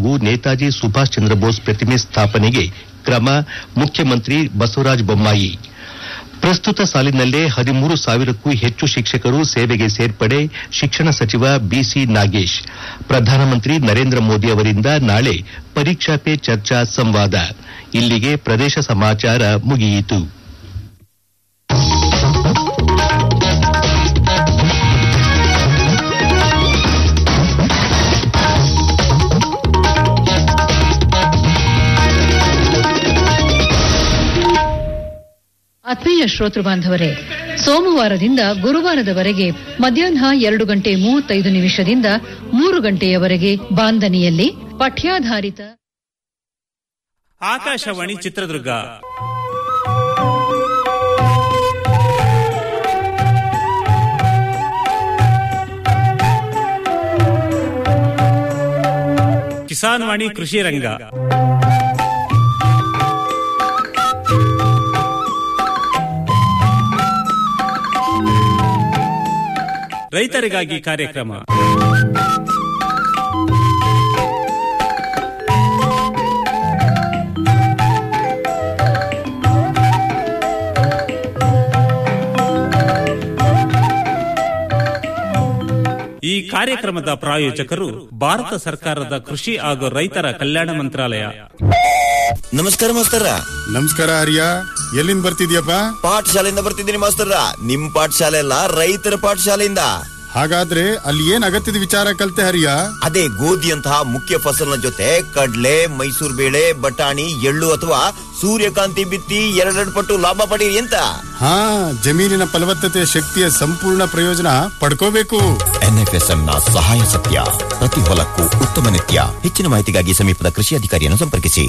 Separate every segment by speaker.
Speaker 1: ಹಾಗೂ ನೇತಾಜಿ ಸುಭಾಷ್ ಚಂದ್ರ ಬೋಸ್ ಪ್ರತಿಮೆ ಸ್ಥಾಪನೆಗೆ ಕ್ರಮ ಮುಖ್ಯಮಂತ್ರಿ ಬಸವರಾಜ ಬೊಮ್ಮಾಯಿ ಪ್ರಸ್ತುತ ಸಾಲಿನಲ್ಲೇ ಹದಿಮೂರು ಸಾವಿರಕ್ಕೂ ಹೆಚ್ಚು ಶಿಕ್ಷಕರು ಸೇವೆಗೆ ಸೇರ್ಪಡೆ ಶಿಕ್ಷಣ ಸಚಿವ ಬಿಸಿ ನಾಗೇಶ್ ಪ್ರಧಾನಮಂತ್ರಿ ನರೇಂದ್ರ ಮೋದಿ ಅವರಿಂದ ನಾಳೆ ಪರೀಕ್ಷಾ ಪೇ ಚರ್ಚಾ ಸಂವಾದ ಇಲ್ಲಿಗೆ ಪ್ರದೇಶ ಸಮಾಚಾರ ಮುಗಿಯಿತು
Speaker 2: ಆತ್ಮೀಯ ಶ್ರೋತೃ ಬಾಂಧವರೇ ಸೋಮವಾರದಿಂದ ಗುರುವಾರದವರೆಗೆ ಮಧ್ಯಾಹ್ನ ಎರಡು ಗಂಟೆ ಮೂವತ್ತೈದು ನಿಮಿಷದಿಂದ ಮೂರು ಗಂಟೆಯವರೆಗೆ ಬಾಂದನಿಯಲ್ಲಿ ಪಠ್ಯಾಧಾರಿತ
Speaker 3: ಆಕಾಶವಾಣಿ ಚಿತ್ರದುರ್ಗ ಕಿಸಾನ್ ವಾಣಿ ಕೃಷಿ ರಂಗ ರೈತರಿಗಾಗಿ ಕಾರ್ಯಕ್ರಮ ಈ ಕಾರ್ಯಕ್ರಮದ ಪ್ರಾಯೋಜಕರು ಭಾರತ ಸರ್ಕಾರದ ಕೃಷಿ ಹಾಗೂ ರೈತರ ಕಲ್ಯಾಣ ಮಂತ್ರಾಲಯ
Speaker 4: ನಮಸ್ಕಾರ ಮಾಸ್ತರ
Speaker 5: ನಮಸ್ಕಾರ ಹರಿಯ ಎಲ್ಲಿಂದ ಬರ್ತಿದ್ಯಪ್ಪ
Speaker 4: ಪಾಠಶಾಲೆಯಿಂದ ಬರ್ತಿದ್ದೀನಿ ಮಾಸ್ತರ ನಿಮ್ ಪಾಠಶಾಲೆ ಅಲ್ಲ ರೈತರ ಪಾಠಶಾಲೆಯಿಂದ
Speaker 5: ಹಾಗಾದ್ರೆ ಅಲ್ಲಿ ಏನ್ ಅಗತ್ಯದ ವಿಚಾರ ಕಲ್ತೆ ಹರಿಯ
Speaker 4: ಅದೇ ಗೋಧಿಯಂತಹ ಮುಖ್ಯ ಫಸಲಿನ ಜೊತೆ ಕಡ್ಲೆ ಮೈಸೂರು ಬೇಳೆ ಬಟಾಣಿ ಎಳ್ಳು ಅಥವಾ ಸೂರ್ಯಕಾಂತಿ ಬಿತ್ತಿ ಎರಡೆರಡು ಪಟ್ಟು ಲಾಭ ಪಡೀರಿ ಅಂತ
Speaker 5: ಹಾ ಜಮೀನಿನ ಫಲವತ್ತತೆಯ ಶಕ್ತಿಯ ಸಂಪೂರ್ಣ ಪ್ರಯೋಜನ ಪಡ್ಕೋಬೇಕು
Speaker 4: ಎನ್ಎಫ್ಎಸ್ಎಂ ನ ಸಹಾಯ ಸತ್ಯ ಪ್ರತಿ ಹೊಲಕ್ಕೂ ಉತ್ತಮ ನಿತ್ಯ ಹೆಚ್ಚಿನ ಮಾಹಿತಿಗಾಗಿ ಸಮೀಪದ ಕೃಷಿ ಅಧಿಕಾರಿಯನ್ನು ಸಂಪರ್ಕಿಸಿ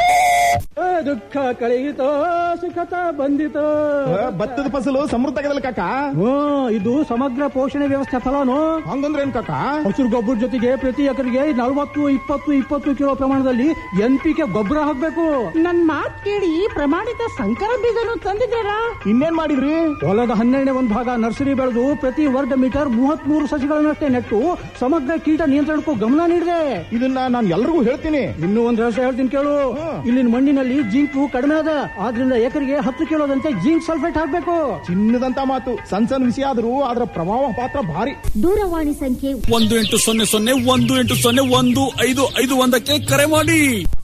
Speaker 6: ದುಃಖ ಕಳೆಯಿತೋ ಸುಖತ ಬಂದಿತೋ
Speaker 7: ಭತ್ತದ ಫಸಲು ಸಮೃದ್ಧಗದಲ್ಲ ಕಾಕ
Speaker 6: ಹ್ಮ್ ಇದು ಸಮಗ್ರ ಪೋಷಣೆ ವ್ಯವಸ್ಥೆ ಫಲನು
Speaker 7: ಹಂಗಂದ್ರೆ ಏನ್ ಕಾಕ
Speaker 6: ಹಸಿರು ಗೊಬ್ಬರ ಜೊತೆಗೆ ಪ್ರತಿ ಎಕರೆಗೆ ನಲವತ್ತು ಇಪ್ಪತ್ತು ಇಪ್ಪತ್ತು ಕಿಲೋ ಪ್ರಮಾಣದಲ್ಲಿ ಎನ್ ಪಿ ಕೆ ಗೊಬ್ಬರ ಹಾಕ್ಬೇಕು
Speaker 8: ನನ್ ಮಾತ್ ಕೇಳಿ ಪ್ರಮಾಣಿತ ಸಂಕರ ಬೀಜನು ತಂದಿದ್ದೀರಾ
Speaker 7: ಇನ್ನೇನ್ ಮಾಡಿದ್ರಿ
Speaker 6: ಹೊಲದ ಹನ್ನೆರಡನೇ ಒಂದು ಭಾಗ ನರ್ಸರಿ ಬೆಳೆದು ಪ್ರತಿ ವರ್ಗ ಮೀಟರ್ ಮೂವತ್ತ್ ಮೂರು ಸಸಿಗಳನ್ನಷ್ಟೇ ನೆಟ್ಟು ಸಮಗ್ರ ಕೀಟ ನಿಯಂತ್ರಣಕ್ಕೂ ಗಮನ ನೀಡಿದೆ
Speaker 7: ಇದನ್ನ ನಾನು ಎಲ್ರಿಗೂ ಹೇಳ್ತೀನಿ
Speaker 6: ಇನ್ನೂ ಒಂದ್ ರಹಸ್ಯ ಹೇಳ್ತೀನಿ ಕೇಳು ಇಲ್ಲಿನ ಮಣ್ಣಿನಲ್ಲಿ ಜಿಂಕು ಕಡಿಮೆ ಅದ ಆದ್ರಿಂದ ಎಕರೆಗೆ ಹತ್ತು ಕಿಲೋದಂತೆ ಜಿಂಕ್ ಸಲ್ಫೇಟ್ ಹಾಕ್ಬೇಕು
Speaker 7: ಚಿನ್ನದಂತ ಮಾತು ಸಣ್ಣ ಸಣ್ಣ ವಿಷಯ ಆದ್ರೂ ಅದರ ಪ್ರಭಾವ ಪಾತ್ರ ಭಾರಿ
Speaker 8: ದೂರವಾಣಿ ಸಂಖ್ಯೆ
Speaker 9: ಒಂದು ಎಂಟು ಸೊನ್ನೆ ಸೊನ್ನೆ ಒಂದು ಎಂಟು ಸೊನ್ನೆ ಒಂದು ಐದು ಐದು ಒಂದಕ್ಕೆ ಕರೆ ಮಾಡಿ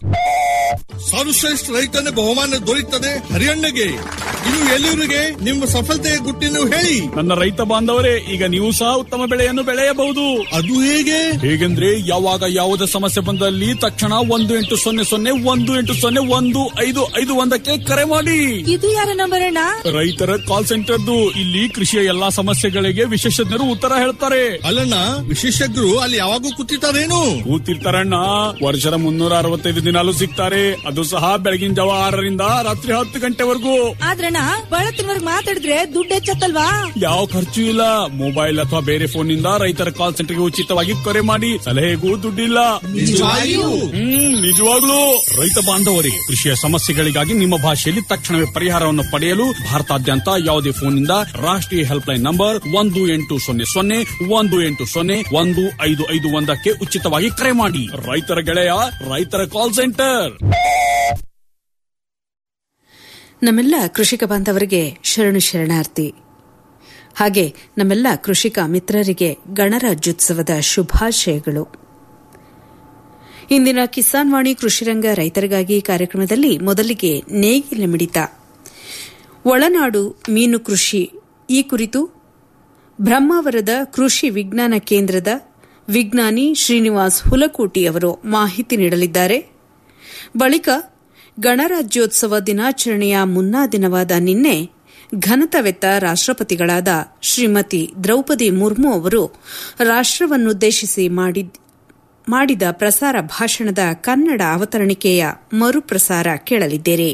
Speaker 10: ಸರ್ವಶ್ರೇಷ್ಠ ರೈತನ ಬಹುಮಾನ ದೊರೆಯುತ್ತದೆ ಹರಿಯಣ್ಣಗೆ ಇನ್ನು ಎಲ್ಲಿವರಿಗೆ ನಿಮ್ಮ ಸಫಲತೆಯ ಗುಟ್ಟಿನ ಹೇಳಿ
Speaker 9: ನನ್ನ ರೈತ ಬಾಂಧವರೇ ಈಗ ನೀವು ಸಹ ಉತ್ತಮ ಬೆಳೆಯನ್ನು ಬೆಳೆಯಬಹುದು
Speaker 10: ಅದು ಹೇಗೆ
Speaker 9: ಹೇಗೆಂದ್ರೆ ಯಾವಾಗ ಯಾವುದೇ ಸಮಸ್ಯೆ ಬಂದಲ್ಲಿ ತಕ್ಷಣ ಒಂದು ಎಂಟು ಸೊನ್ನೆ ಸೊನ್ನೆ ಒಂದು ಎಂಟು ಸೊನ್ನೆ ಒಂದು ಐದು ಐದು ಒಂದಕ್ಕೆ ಕರೆ ಮಾಡಿ
Speaker 8: ಇದು ಯಾರ ನಂಬರ್ ಅಣ್ಣ
Speaker 9: ರೈತರ ಕಾಲ್ ಸೆಂಟರ್ದು ಇಲ್ಲಿ ಕೃಷಿಯ ಎಲ್ಲಾ ಸಮಸ್ಯೆಗಳಿಗೆ ವಿಶೇಷಜ್ಞರು ಉತ್ತರ ಹೇಳ್ತಾರೆ
Speaker 10: ಅಲ್ಲಣ್ಣ ವಿಶೇಷಜ್ಞರು ಅಲ್ಲಿ ಯಾವಾಗೂ ಕೂತಿರ್ತಾರೇನು
Speaker 9: ಕೂತಿರ್ತಾರಣ್ಣ ವರ್ಷದ ಮುನ್ನೂರ ಅರವತ್ತೈದು ದಿನಾಲು ಸಿಗ್ತಾರೆ ಅದು ಸಹ ಬೆಳಗಿನ ಜಾವ ಆರರಿಂದ ರಾತ್ರಿ ಹತ್ತು ಗಂಟೆವರೆಗೂ
Speaker 8: ಆದ್ರಣ್ಣ ಬಳತ್ತಿನವರ್ಗ್ ಮಾತಾಡಿದ್ರೆ ದುಡ್ಡು ಹೆಚ್ಚತ್ತಲ್ವಾ
Speaker 9: ಯಾವ ಖರ್ಚು ಇಲ್ಲ ಮೊಬೈಲ್ ಅಥವಾ ಬೇರೆ ಫೋನ್ ನಿಂದ ರೈತರ ಕಾಲ್ ಸೆಂಟರ್ಗೆ ಉಚಿತವಾಗಿ ಕರೆ ಮಾಡಿ ಸಲಹೆಗೂ ದುಡ್ಡಿಲ್ಲ
Speaker 10: ನಿಜವಾಗಿಯೂ?
Speaker 9: ಹ್ಮ್ ನಿಜವಾಗ್ಲೂ ರೈತ ಬಾಂಧವರೇ ಕೃಷಿಯ ಸಮಸ್ಯೆಗಳಿಗಾಗಿ ನಿಮ್ಮ ಭಾಷೆಯಲ್ಲಿ ತಕ್ಷಣವೇ ಪರಿಹಾರವನ್ನು ಪಡೆಯಲು ಭಾರತಾದ್ಯಂತ ಯಾವುದೇ ಫೋನ್ ನಿಂದ ರಾಷ್ಟ್ರೀಯ ಹೆಲ್ಪ್ ಲೈನ್ ನಂಬರ್ ಒಂದು ಎಂಟು ಸೊನ್ನೆ ಸೊನ್ನೆ ಒಂದು ಎಂಟು ಸೊನ್ನೆ ಒಂದು ಐದು ಐದು ಒಂದಕ್ಕೆ ಉಚಿತವಾಗಿ ಕರೆ ಮಾಡಿ ರೈತರ ಗೆಳೆಯ ರೈತರ ಕಾಲ್ ಸೆಂಟರ್
Speaker 11: ನಮ್ಮೆಲ್ಲ ಕೃಷಿಕ ಬಾಂಧವರಿಗೆ ಶರಣು ಶರಣಾರ್ಥಿ ಹಾಗೆ ನಮ್ಮೆಲ್ಲ ಕೃಷಿಕ ಮಿತ್ರರಿಗೆ ಗಣರಾಜ್ಯೋತ್ಸವದ ಶುಭಾಶಯಗಳು ಇಂದಿನ ಕಿಸಾನ್ ವಾಣಿ ಕೃಷಿರಂಗ ರೈತರಿಗಾಗಿ ಕಾರ್ಯಕ್ರಮದಲ್ಲಿ ಮೊದಲಿಗೆ ನೇಗಿಲ ಮಿಡಿತ ಒಳನಾಡು ಮೀನು ಕೃಷಿ ಈ ಕುರಿತು ಬ್ರಹ್ಮಾವರದ ಕೃಷಿ ವಿಜ್ಞಾನ ಕೇಂದ್ರದ ವಿಜ್ಞಾನಿ ಶ್ರೀನಿವಾಸ್ ಹುಲಕೋಟಿ ಅವರು ಮಾಹಿತಿ ನೀಡಲಿದ್ದಾರೆ ಬಳಿಕ ಗಣರಾಜ್ಯೋತ್ಸವ ದಿನಾಚರಣೆಯ ಮುನ್ನಾ ದಿನವಾದ ನಿನ್ನೆ ಘನತವೆತ್ತ ರಾಷ್ಟ್ರಪತಿಗಳಾದ ಶ್ರೀಮತಿ ದ್ರೌಪದಿ ಮುರ್ಮು ಅವರು ರಾಷ್ಟವನ್ನುದ್ದೇಶಿಸಿ ಮಾಡಿದ ಪ್ರಸಾರ ಭಾಷಣದ ಕನ್ನಡ ಅವತರಣಿಕೆಯ ಮರುಪ್ರಸಾರ ಕೇಳಲಿದ್ದೀರಿ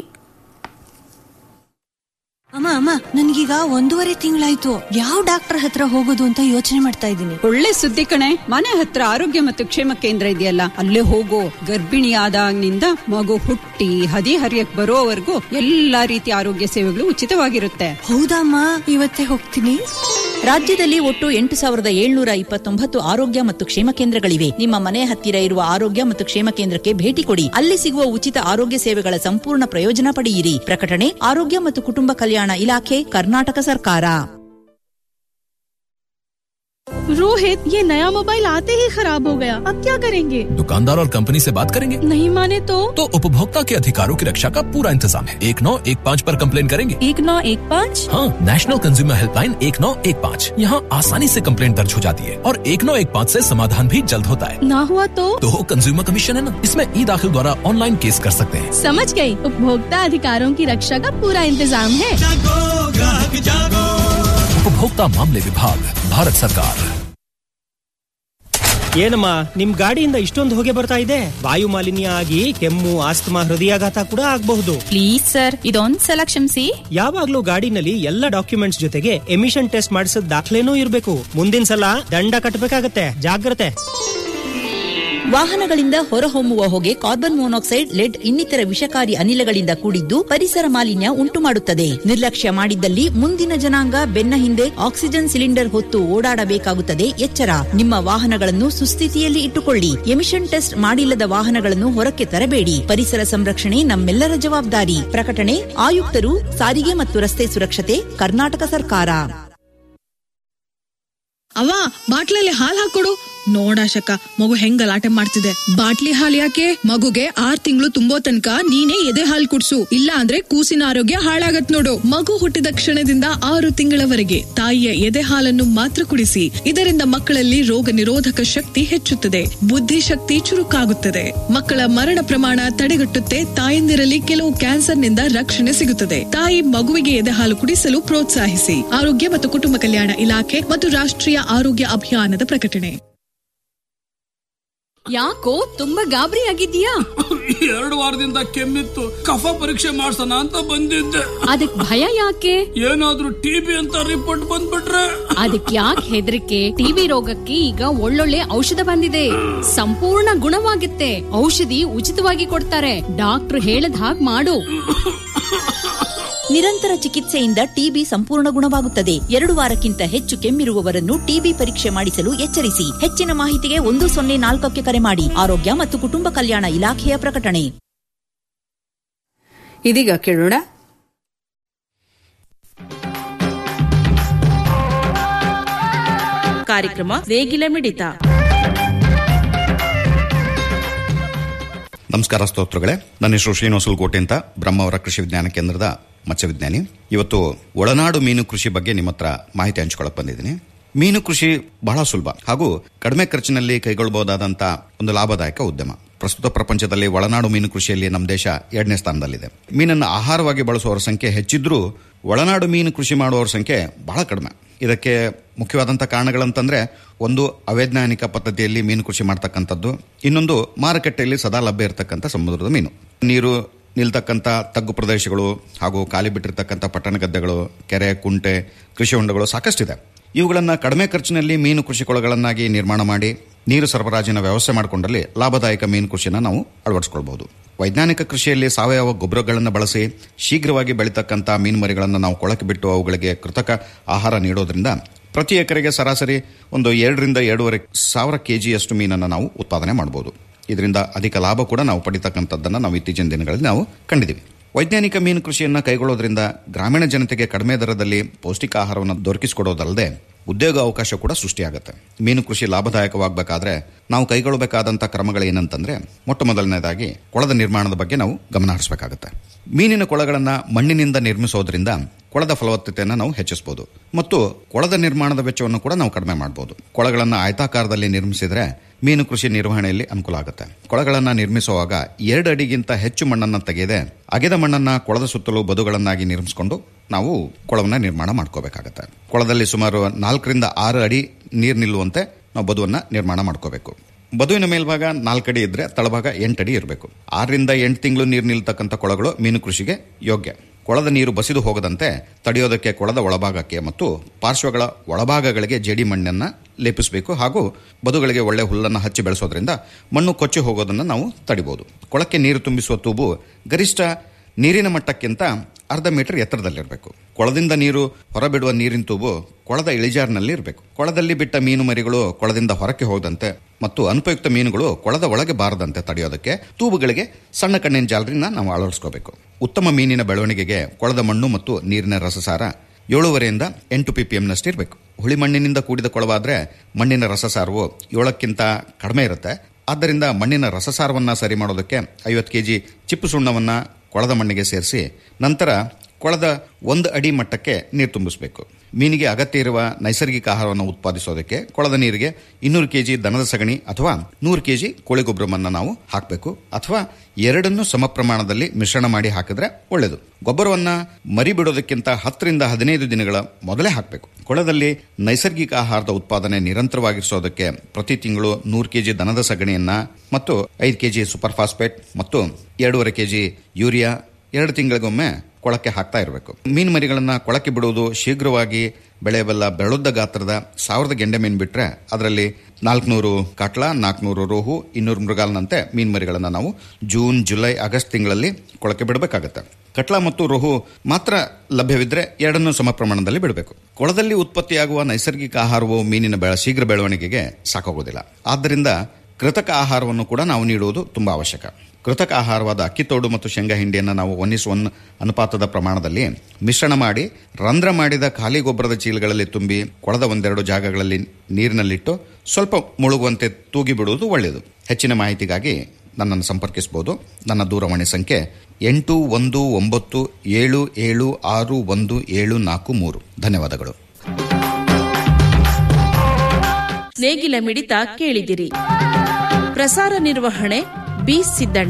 Speaker 12: ಅಮ್ಮ ಅಮ್ಮ ನನ್ಗೀಗ ಒಂದೂವರೆ ತಿಂಗಳಾಯ್ತು ಯಾವ ಡಾಕ್ಟರ್ ಹತ್ರ ಹೋಗೋದು ಅಂತ ಯೋಚನೆ ಮಾಡ್ತಾ ಇದ್ದೀನಿ
Speaker 13: ಒಳ್ಳೆ ಸುದ್ದಿ ಕಣೆ ಮನೆ ಹತ್ರ ಆರೋಗ್ಯ ಮತ್ತು ಕ್ಷೇಮ ಕೇಂದ್ರ ಇದೆಯಲ್ಲ ಅಲ್ಲೇ ಹೋಗೋ ಗರ್ಭಿಣಿ ಆದಾಗಿನಿಂದ ಮಗು ಹುಟ್ಟಿ ಹದಿ ಹರಿಯಕ್ ಬರೋವರೆಗೂ ಎಲ್ಲಾ ರೀತಿಯ ಆರೋಗ್ಯ ಸೇವೆಗಳು ಉಚಿತವಾಗಿರುತ್ತೆ
Speaker 12: ಹೌದಮ್ಮ ಇವತ್ತೇ ಹೋಗ್ತೀನಿ
Speaker 14: ರಾಜ್ಯದಲ್ಲಿ ಒಟ್ಟು ಎಂಟು ಸಾವಿರದ ಏಳ್ನೂರ ಇಪ್ಪತ್ತೊಂಬತ್ತು ಆರೋಗ್ಯ ಮತ್ತು ಕ್ಷೇಮ ಕೇಂದ್ರಗಳಿವೆ ನಿಮ್ಮ ಮನೆ ಹತ್ತಿರ ಇರುವ ಆರೋಗ್ಯ ಮತ್ತು ಕ್ಷೇಮ ಕೇಂದ್ರಕ್ಕೆ ಭೇಟಿ ಕೊಡಿ ಅಲ್ಲಿ ಸಿಗುವ ಉಚಿತ ಆರೋಗ್ಯ ಸೇವೆಗಳ ಸಂಪೂರ್ಣ ಪ್ರಯೋಜನ ಪಡೆಯಿರಿ ಪ್ರಕಟಣೆ ಆರೋಗ್ಯ ಮತ್ತು ಕುಟುಂಬ ಕಲ್ಯಾಣ ಇಲಾಖೆ ಕರ್ನಾಟಕ ಸರ್ಕಾರ
Speaker 15: रोहित ये नया मोबाइल आते ही खराब हो गया अब क्या करेंगे
Speaker 16: दुकानदार और कंपनी से बात करेंगे
Speaker 15: नहीं माने तो
Speaker 16: तो उपभोक्ता के अधिकारों की रक्षा का पूरा इंतजाम है एक नौ एक पाँच पर कंप्लेन करेंगे
Speaker 15: एक नौ एक पाँच
Speaker 16: हाँ नेशनल कंज्यूमर हेल्पलाइन एक नौ एक पाँच यहाँ आसानी से कंप्लेन दर्ज हो जाती है और एक नौ एक पाँच ऐसी समाधान भी जल्द होता है
Speaker 15: ना हुआ तो
Speaker 16: तो कंज्यूमर कमीशन है ना इसमें ई दाखिल द्वारा ऑनलाइन केस कर सकते हैं
Speaker 15: समझ गई उपभोक्ता अधिकारों की रक्षा का पूरा इंतजाम है
Speaker 16: उपभोक्ता मामले विभाग भारत सरकार
Speaker 17: ಏನಮ್ಮ ನಿಮ್ ಗಾಡಿಯಿಂದ ಇಷ್ಟೊಂದು ಹೊಗೆ ಬರ್ತಾ ಇದೆ ವಾಯು ಮಾಲಿನ್ಯ ಆಗಿ ಕೆಮ್ಮು ಆಸ್ತಮಾ ಹೃದಯಾಘಾತ ಕೂಡ ಆಗಬಹುದು
Speaker 18: ಪ್ಲೀಸ್ ಸರ್ ಇದೊಂದ್ ಸಲ ಕ್ಷಮಿಸಿ
Speaker 17: ಯಾವಾಗ್ಲೂ ಗಾಡಿನಲ್ಲಿ ಎಲ್ಲ ಡಾಕ್ಯುಮೆಂಟ್ಸ್ ಜೊತೆಗೆ ಎಮಿಷನ್ ಟೆಸ್ಟ್ ಮಾಡಿಸಿದ ದಾಖಲೆನೂ ಇರಬೇಕು ಮುಂದಿನ ಸಲ ದಂಡ ಕಟ್ಟಬೇಕಾಗತ್ತೆ ಜಾಗ್ರತೆ
Speaker 14: ವಾಹನಗಳಿಂದ ಹೊರಹೊಮ್ಮುವ ಹೊಗೆ ಕಾರ್ಬನ್ ಮೊನಾಕ್ಸೈಡ್ ಲೆಡ್ ಇನ್ನಿತರ ವಿಷಕಾರಿ ಅನಿಲಗಳಿಂದ ಕೂಡಿದ್ದು ಪರಿಸರ ಮಾಲಿನ್ಯ ಉಂಟು ಮಾಡುತ್ತದೆ ನಿರ್ಲಕ್ಷ್ಯ ಮಾಡಿದ್ದಲ್ಲಿ ಮುಂದಿನ ಜನಾಂಗ ಬೆನ್ನ ಹಿಂದೆ ಆಕ್ಸಿಜನ್ ಸಿಲಿಂಡರ್ ಹೊತ್ತು ಓಡಾಡಬೇಕಾಗುತ್ತದೆ ಎಚ್ಚರ ನಿಮ್ಮ ವಾಹನಗಳನ್ನು ಸುಸ್ಥಿತಿಯಲ್ಲಿ ಇಟ್ಟುಕೊಳ್ಳಿ ಎಮಿಷನ್ ಟೆಸ್ಟ್ ಮಾಡಿಲ್ಲದ ವಾಹನಗಳನ್ನು ಹೊರಕ್ಕೆ ತರಬೇಡಿ ಪರಿಸರ ಸಂರಕ್ಷಣೆ ನಮ್ಮೆಲ್ಲರ ಜವಾಬ್ದಾರಿ ಪ್ರಕಟಣೆ ಆಯುಕ್ತರು ಸಾರಿಗೆ ಮತ್ತು ರಸ್ತೆ ಸುರಕ್ಷತೆ ಕರ್ನಾಟಕ ಸರ್ಕಾರ
Speaker 19: ಅವ ಬಾಟ್ಲಲ್ಲಿ ಹಾಲ್ ಹಾಕೊಡು ನೋಡಾಶಕ ಮಗು ಹೆಂಗ್ ಗಲಾಟೆ ಮಾಡ್ತಿದೆ ಬಾಟ್ಲಿ ಹಾಲ್ ಯಾಕೆ ಮಗುಗೆ ಆರ್ ತಿಂಗಳು ತುಂಬೋ ತನಕ ನೀನೇ ಎದೆ ಹಾಲ್ ಕುಡ್ಸು ಇಲ್ಲ ಅಂದ್ರೆ ಕೂಸಿನ ಆರೋಗ್ಯ ಹಾಳಾಗತ್ ನೋಡು ಮಗು ಹುಟ್ಟಿದ ಕ್ಷಣದಿಂದ ಆರು ತಿಂಗಳವರೆಗೆ ತಾಯಿಯ ಎದೆ ಹಾಲನ್ನು ಮಾತ್ರ ಕುಡಿಸಿ ಇದರಿಂದ ಮಕ್ಕಳಲ್ಲಿ ರೋಗ ನಿರೋಧಕ ಶಕ್ತಿ ಹೆಚ್ಚುತ್ತದೆ ಬುದ್ಧಿಶಕ್ತಿ ಚುರುಕಾಗುತ್ತದೆ ಮಕ್ಕಳ ಮರಣ ಪ್ರಮಾಣ ತಡೆಗಟ್ಟುತ್ತೆ ತಾಯಂದಿರಲ್ಲಿ ಕೆಲವು ಕ್ಯಾನ್ಸರ್ನಿಂದ ರಕ್ಷಣೆ ಸಿಗುತ್ತದೆ ತಾಯಿ ಮಗುವಿಗೆ ಎದೆ ಹಾಲು ಕುಡಿಸಲು ಪ್ರೋತ್ಸಾಹಿಸಿ ಆರೋಗ್ಯ ಮತ್ತು ಕುಟುಂಬ ಕಲ್ಯಾಣ ಇಲಾಖೆ ಮತ್ತು ರಾಷ್ಟ್ರೀಯ ಆರೋಗ್ಯ ಅಭಿಯಾನದ ಪ್ರಕಟಣೆ
Speaker 20: ಯಾಕೋ ತುಂಬಾ ಗಾಬರಿ ಆಗಿದ್ಯಾ
Speaker 9: ಎರಡು ವಾರದಿಂದ ಕೆಮ್ಮಿತ್ತು ಕಫ ಪರೀಕ್ಷೆ ಮಾಡ್ಸೋಣ ಅಂತ ಬಂದಿದ್ದೆ
Speaker 20: ಅದಕ್ ಭಯ ಯಾಕೆ
Speaker 9: ಏನಾದ್ರೂ ಟಿಬಿ ಅಂತ ರಿಪೋರ್ಟ್ ಬಂದ್ಬಿಟ್ರೆ
Speaker 20: ಅದಕ್ ಯಾಕೆ ಹೆದರಿಕೆ ಟಿಬಿ ರೋಗಕ್ಕೆ ಈಗ ಒಳ್ಳೊಳ್ಳೆ ಔಷಧ ಬಂದಿದೆ ಸಂಪೂರ್ಣ ಗುಣವಾಗುತ್ತೆ ಔಷಧಿ ಉಚಿತವಾಗಿ ಕೊಡ್ತಾರೆ ಡಾಕ್ಟರ್ ಹೇಳದ್ ಹಾಗ್ ಮಾಡು
Speaker 14: ನಿರಂತರ ಚಿಕಿತ್ಸೆಯಿಂದ ಟಿಬಿ ಸಂಪೂರ್ಣ ಗುಣವಾಗುತ್ತದೆ ಎರಡು ವಾರಕ್ಕಿಂತ ಹೆಚ್ಚು ಕೆಮ್ಮಿರುವವರನ್ನು ಟಿಬಿ ಪರೀಕ್ಷೆ ಮಾಡಿಸಲು ಎಚ್ಚರಿಸಿ ಹೆಚ್ಚಿನ ಮಾಹಿತಿಗೆ ಒಂದು ಸೊನ್ನೆ ನಾಲ್ಕಕ್ಕೆ ಕರೆ ಮಾಡಿ ಆರೋಗ್ಯ ಮತ್ತು ಕುಟುಂಬ ಕಲ್ಯಾಣ ಇಲಾಖೆಯ ಪ್ರಕಟಣೆ
Speaker 11: ಇದೀಗ ಕೇಳೋಣ
Speaker 21: ಕಾರ್ಯಕ್ರಮ ನೇಗಿಲ ಮಿಡಿತ
Speaker 22: ನಮಸ್ಕಾರ ಸ್ತೋತ್ರಗಳೇ ನನ್ನ ಹೆಸರು ಶ್ರೀನಿವಾಸಲ್ಕೋಟೆ ಅಂತ ಬ್ರಹ್ಮಾವರ ಕೃಷಿ ವಿಜ್ಞಾನ ಕೇಂದ್ರದ ಮತ್ಸ್ಯ ವಿಜ್ಞಾನಿ ಇವತ್ತು ಒಳನಾಡು ಮೀನು ಕೃಷಿ ಬಗ್ಗೆ ನಿಮ್ಮ ಹತ್ರ ಮಾಹಿತಿ ಹಂಚ್ಕೊಳಕ್ ಬಂದಿದ್ದೀನಿ ಮೀನು ಕೃಷಿ ಬಹಳ ಸುಲಭ ಹಾಗೂ ಕಡಿಮೆ ಖರ್ಚಿನಲ್ಲಿ ಕೈಗೊಳ್ಳಬಹುದಾದಂತ ಒಂದು ಲಾಭದಾಯಕ ಉದ್ಯಮ ಪ್ರಸ್ತುತ ಪ್ರಪಂಚದಲ್ಲಿ ಒಳನಾಡು ಮೀನು ಕೃಷಿಯಲ್ಲಿ ನಮ್ಮ ದೇಶ ಎರಡನೇ ಸ್ಥಾನದಲ್ಲಿದೆ ಮೀನನ್ನು ಆಹಾರವಾಗಿ ಬಳಸುವವರ ಸಂಖ್ಯೆ ಹೆಚ್ಚಿದ್ರೂ ಒಳನಾಡು ಮೀನು ಕೃಷಿ ಮಾಡುವವರ ಸಂಖ್ಯೆ ಬಹಳ ಕಡಿಮೆ ಇದಕ್ಕೆ ಮುಖ್ಯವಾದಂಥ ಕಾರಣಗಳಂತಂದ್ರೆ ಒಂದು ಅವೈಜ್ಞಾನಿಕ ಪದ್ಧತಿಯಲ್ಲಿ ಮೀನು ಕೃಷಿ ಮಾಡ್ತಕ್ಕಂಥದ್ದು ಇನ್ನೊಂದು ಮಾರುಕಟ್ಟೆಯಲ್ಲಿ ಸದಾ ಲಭ್ಯ ಇರತಕ್ಕಂಥ ಸಮುದ್ರದ ಮೀನು ನೀರು ನಿಲ್ತಕ್ಕಂಥ ತಗ್ಗು ಪ್ರದೇಶಗಳು ಹಾಗೂ ಖಾಲಿ ಬಿಟ್ಟಿರ್ತಕ್ಕಂಥ ಪಟ್ಟಣ ಗದ್ದೆಗಳು ಕೆರೆ ಕುಂಟೆ ಕೃಷಿ ಹೊಂಡಗಳು ಸಾಕಷ್ಟಿದೆ ಇವುಗಳನ್ನು ಕಡಿಮೆ ಖರ್ಚಿನಲ್ಲಿ ಮೀನು ಕೃಷಿ ಕೊಳಗಳನ್ನಾಗಿ ನಿರ್ಮಾಣ ಮಾಡಿ ನೀರು ಸರಬರಾಜಿನ ವ್ಯವಸ್ಥೆ ಮಾಡಿಕೊಂಡಲ್ಲಿ ಲಾಭದಾಯಕ ಮೀನು ಕೃಷಿನ ನಾವು ಅಳವಡಿಸಿಕೊಳ್ಬಹುದು ವೈಜ್ಞಾನಿಕ ಕೃಷಿಯಲ್ಲಿ ಸಾವಯವ ಗೊಬ್ಬರಗಳನ್ನು ಬಳಸಿ ಶೀಘ್ರವಾಗಿ ಬೆಳೀತಕ್ಕಂಥ ಮೀನು ಮರಿಗಳನ್ನು ನಾವು ಕೊಳಕ್ಕೆ ಬಿಟ್ಟು ಅವುಗಳಿಗೆ ಕೃತಕ ಆಹಾರ ನೀಡೋದ್ರಿಂದ ಪ್ರತಿ ಎಕರೆಗೆ ಸರಾಸರಿ ಒಂದು ಎರಡರಿಂದ ಎರಡೂವರೆ ಸಾವಿರ ಕೆಜಿಯಷ್ಟು ಮೀನನ್ನು ನಾವು ಉತ್ಪಾದನೆ ಮಾಡಬಹುದು ಇದರಿಂದ ಅಧಿಕ ಲಾಭ ಕೂಡ ನಾವು ಪಡಿತಕ್ಕಂಥದ್ದನ್ನು ನಾವು ಇತ್ತೀಚಿನ ದಿನಗಳಲ್ಲಿ ನಾವು ಕಂಡಿದ್ದೀವಿ ವೈಜ್ಞಾನಿಕ ಮೀನು ಕೃಷಿಯನ್ನು ಕೈಗೊಳ್ಳೋದ್ರಿಂದ ಗ್ರಾಮೀಣ ಜನತೆಗೆ ಕಡಿಮೆ ದರದಲ್ಲಿ ಪೌಷ್ಟಿಕ ಆಹಾರವನ್ನು ದೊರಕಿಸಿಕೊಡೋದಲ್ಲದೆ ಉದ್ಯೋಗ ಅವಕಾಶ ಕೂಡ ಸೃಷ್ಟಿಯಾಗುತ್ತೆ ಮೀನು ಕೃಷಿ ಲಾಭದಾಯಕವಾಗಬೇಕಾದ್ರೆ ನಾವು ಕೈಗೊಳ್ಳಬೇಕಾದಂಥ ಕ್ರಮಗಳೇನಂತಂದ್ರೆ ಮೊಟ್ಟ ಮೊದಲನೇದಾಗಿ ಕೊಳದ ನಿರ್ಮಾಣದ ಬಗ್ಗೆ ನಾವು ಗಮನ ಹರಿಸಬೇಕಾಗುತ್ತೆ ಮೀನಿನ ಕೊಳಗಳನ್ನು ಮಣ್ಣಿನಿಂದ ನಿರ್ಮಿಸೋದ್ರಿಂದ ಕೊಳದ ಫಲವತ್ತತೆಯನ್ನು ನಾವು ಹೆಚ್ಚಿಸಬಹುದು ಮತ್ತು ಕೊಳದ ನಿರ್ಮಾಣದ ವೆಚ್ಚವನ್ನು ಕೂಡ ನಾವು ಕಡಿಮೆ ಮಾಡಬಹುದು ಕೊಳಗಳನ್ನು ಆಯತಾಕಾರದಲ್ಲಿ ನಿರ್ಮಿಸಿದರೆ ಮೀನು ಕೃಷಿ ನಿರ್ವಹಣೆಯಲ್ಲಿ ಅನುಕೂಲ ಆಗುತ್ತೆ ಕೊಳಗಳನ್ನು ನಿರ್ಮಿಸುವಾಗ ಎರಡು ಅಡಿಗಿಂತ ಹೆಚ್ಚು ಮಣ್ಣನ್ನು ತೆಗೆಯದೆ ಅಗೆದ ಮಣ್ಣನ್ನು ಕೊಳದ ಸುತ್ತಲೂ ಬದುಗಳನ್ನಾಗಿ ನಿರ್ಮಿಸಿಕೊಂಡು ನಾವು ಕೊಳವನ್ನು ನಿರ್ಮಾಣ ಮಾಡ್ಕೋಬೇಕಾಗತ್ತೆ ಕೊಳದಲ್ಲಿ ಸುಮಾರು ನಾಲ್ಕರಿಂದ ಆರು ಅಡಿ ನೀರು ನಿಲ್ಲುವಂತೆ ನಾವು ಬದುವನ್ನು ನಿರ್ಮಾಣ ಮಾಡ್ಕೋಬೇಕು ಬದುವಿನ ಮೇಲ್ಭಾಗ ನಾಲ್ಕಡಿ ಇದ್ರೆ ತಳಭಾಗ ಎಂಟಡಿ ಇರಬೇಕು ಆರರಿಂದ ಎಂಟು ತಿಂಗಳು ನೀರು ನಿಲ್ತಕ್ಕಂಥ ಕೊಳಗಳು ಮೀನು ಕೃಷಿಗೆ ಯೋಗ್ಯ ಕೊಳದ ನೀರು ಬಸಿದು ಹೋಗದಂತೆ ತಡೆಯೋದಕ್ಕೆ ಕೊಳದ ಒಳಭಾಗಕ್ಕೆ ಮತ್ತು ಪಾರ್ಶ್ವಗಳ ಒಳಭಾಗಗಳಿಗೆ ಜೇಡಿ ಮಣ್ಣನ್ನು ಲೇಪಿಸಬೇಕು ಹಾಗೂ ಬದುಗಳಿಗೆ ಒಳ್ಳೆ ಹುಲ್ಲನ್ನು ಹಚ್ಚಿ ಬೆಳೆಸೋದ್ರಿಂದ ಮಣ್ಣು ಕೊಚ್ಚಿ ಹೋಗೋದನ್ನು ನಾವು ತಡಿಬಹುದು ಕೊಳಕ್ಕೆ ನೀರು ತುಂಬಿಸುವ ತೂಬು ಗರಿಷ್ಠ ನೀರಿನ ಮಟ್ಟಕ್ಕಿಂತ ಅರ್ಧ ಮೀಟರ್ ಎತ್ತರದಲ್ಲಿರಬೇಕು ಕೊಳದಿಂದ ನೀರು ಹೊರಬಿಡುವ ನೀರಿನ ತೂಬು ಕೊಳದ ಇಳಿಜಾರಿನಲ್ಲಿ ಇರಬೇಕು ಕೊಳದಲ್ಲಿ ಬಿಟ್ಟ ಮೀನು ಮರಿಗಳು ಕೊಳದಿಂದ ಹೊರಕ್ಕೆ ಹೋದಂತೆ ಮತ್ತು ಅನುಪಯುಕ್ತ ಮೀನುಗಳು ಕೊಳದ ಒಳಗೆ ಬಾರದಂತೆ ತಡೆಯೋದಕ್ಕೆ ತೂಬುಗಳಿಗೆ ಸಣ್ಣ ಕಣ್ಣಿನ ಜಾಲರಿನ ನಾವು ಅಳವಡಿಸ್ಕೋಬೇಕು ಉತ್ತಮ ಮೀನಿನ ಬೆಳವಣಿಗೆಗೆ ಕೊಳದ ಮಣ್ಣು ಮತ್ತು ನೀರಿನ ರಸಸಾರ ಏಳೂವರೆಯಿಂದ ಎಂಟು ಪಿ ಪಿ ಎಂನಷ್ಟು ಇರಬೇಕು ಹುಳಿ ಮಣ್ಣಿನಿಂದ ಕೂಡಿದ ಕೊಳವಾದರೆ ಮಣ್ಣಿನ ರಸಸಾರವು ಏಳಕ್ಕಿಂತ ಕಡಿಮೆ ಇರುತ್ತೆ ಆದ್ದರಿಂದ ಮಣ್ಣಿನ ರಸಸಾರವನ್ನು ಸರಿ ಮಾಡೋದಕ್ಕೆ ಐವತ್ತು ಕೆ ಜಿ ಚಿಪ್ಪು ಸುಣ್ಣವನ್ನು ಕೊಳದ ಮಣ್ಣಿಗೆ ಸೇರಿಸಿ ನಂತರ ಕೊಳದ ಒಂದು ಅಡಿ ಮಟ್ಟಕ್ಕೆ ನೀರು ತುಂಬಿಸಬೇಕು ಮೀನಿಗೆ ಅಗತ್ಯ ಇರುವ ನೈಸರ್ಗಿಕ ಆಹಾರವನ್ನು ಉತ್ಪಾದಿಸೋದಕ್ಕೆ ಕೊಳದ ನೀರಿಗೆ ಇನ್ನೂರು ಕೆಜಿ ದನದ ಸಗಣಿ ಅಥವಾ ನೂರು ಕೆಜಿ ಕೋಳಿ ಗೊಬ್ಬರವನ್ನು ನಾವು ಹಾಕಬೇಕು ಅಥವಾ ಎರಡನ್ನು ಸಮ ಪ್ರಮಾಣದಲ್ಲಿ ಮಿಶ್ರಣ ಮಾಡಿ ಹಾಕಿದ್ರೆ ಒಳ್ಳೆಯದು ಗೊಬ್ಬರವನ್ನ ಮರಿ ಬಿಡೋದಕ್ಕಿಂತ ಹತ್ತರಿಂದ ಹದಿನೈದು ದಿನಗಳ ಮೊದಲೇ ಹಾಕಬೇಕು ಕೊಳದಲ್ಲಿ ನೈಸರ್ಗಿಕ ಆಹಾರದ ಉತ್ಪಾದನೆ ನಿರಂತರವಾಗಿರಿಸೋದಕ್ಕೆ ಪ್ರತಿ ತಿಂಗಳು ನೂರು ಕೆಜಿ ದನದ ಸಗಣಿಯನ್ನ ಮತ್ತು ಐದು ಕೆಜಿ ಸೂಪರ್ ಫಾಸ್ಫೇಟ್ ಮತ್ತು ಎರಡೂವರೆ ಕೆಜಿ ಯೂರಿಯಾ ಎರಡು ತಿಂಗಳಿಗೊಮ್ಮೆ ಕೊಳಕ್ಕೆ ಹಾಕ್ತಾ ಇರಬೇಕು ಮೀನು ಮರಿಗಳನ್ನ ಕೊಳಕ್ಕೆ ಬಿಡುವುದು ಶೀಘ್ರವಾಗಿ ಬೆಳೆಯಬಲ್ಲ ಬೆಳುದ್ದ ಗಾತ್ರದ ಸಾವಿರದ ಗೆಂಡೆ ಮೀನು ಬಿಟ್ರೆ ಅದರಲ್ಲಿ ನಾಲ್ಕುನೂರು ಕಾಟ್ಲ ನಾಲ್ಕುನೂರು ರೋಹು ಇನ್ನೂರು ಮೃಗಾಲ್ನಂತೆ ಮೀನು ಮರಿಗಳನ್ನು ನಾವು ಜೂನ್ ಜುಲೈ ಆಗಸ್ಟ್ ತಿಂಗಳಲ್ಲಿ ಕೊಳಕ್ಕೆ ಬಿಡಬೇಕಾಗುತ್ತೆ ಕಟ್ಲ ಮತ್ತು ರೋಹು ಮಾತ್ರ ಲಭ್ಯವಿದ್ರೆ ಎರಡನ್ನೂ ಸಮ ಪ್ರಮಾಣದಲ್ಲಿ ಬಿಡಬೇಕು ಕೊಳದಲ್ಲಿ ಉತ್ಪತ್ತಿಯಾಗುವ ನೈಸರ್ಗಿಕ ಆಹಾರವು ಮೀನಿನ ಬೆಳ ಶೀಘ್ರ ಬೆಳವಣಿಗೆಗೆ ಸಾಕಾಗೋದಿಲ್ಲ ಆದ್ದರಿಂದ ಕೃತಕ ಆಹಾರವನ್ನು ಕೂಡ ನಾವು ನೀಡುವುದು ತುಂಬಾ ಅವಶ್ಯಕ ಕೃತಕ ಆಹಾರವಾದ ಅಕ್ಕಿತೋಡು ಮತ್ತು ಶೇಂಗಾ ಹಿಂಡಿಯನ್ನು ನಾವು ಒನ್ ಇಸ್ ಒನ್ ಅನುಪಾತದ ಪ್ರಮಾಣದಲ್ಲಿ ಮಿಶ್ರಣ ಮಾಡಿ ರಂಧ್ರ ಮಾಡಿದ ಖಾಲಿ ಗೊಬ್ಬರದ ಚೀಲಗಳಲ್ಲಿ ತುಂಬಿ ಕೊಳದ ಒಂದೆರಡು ಜಾಗಗಳಲ್ಲಿ ನೀರಿನಲ್ಲಿಟ್ಟು ಸ್ವಲ್ಪ ಮುಳುಗುವಂತೆ ತೂಗಿ ಬಿಡುವುದು ಒಳ್ಳೆಯದು ಹೆಚ್ಚಿನ ಮಾಹಿತಿಗಾಗಿ ನನ್ನನ್ನು ಸಂಪರ್ಕಿಸಬಹುದು ನನ್ನ ದೂರವಾಣಿ ಸಂಖ್ಯೆ ಎಂಟು ಒಂದು ಒಂಬತ್ತು ಏಳು ಏಳು ಆರು ಒಂದು ಏಳು ನಾಲ್ಕು ಮೂರು ಧನ್ಯವಾದಗಳು
Speaker 21: ನೇಗಿಲ ಮಿಡಿತ ಕೇಳಿದಿರಿ ಪ್ರಸಾರ ನಿರ್ವಹಣೆ ಬಿ ಸಿದ್ದಣ್ಣ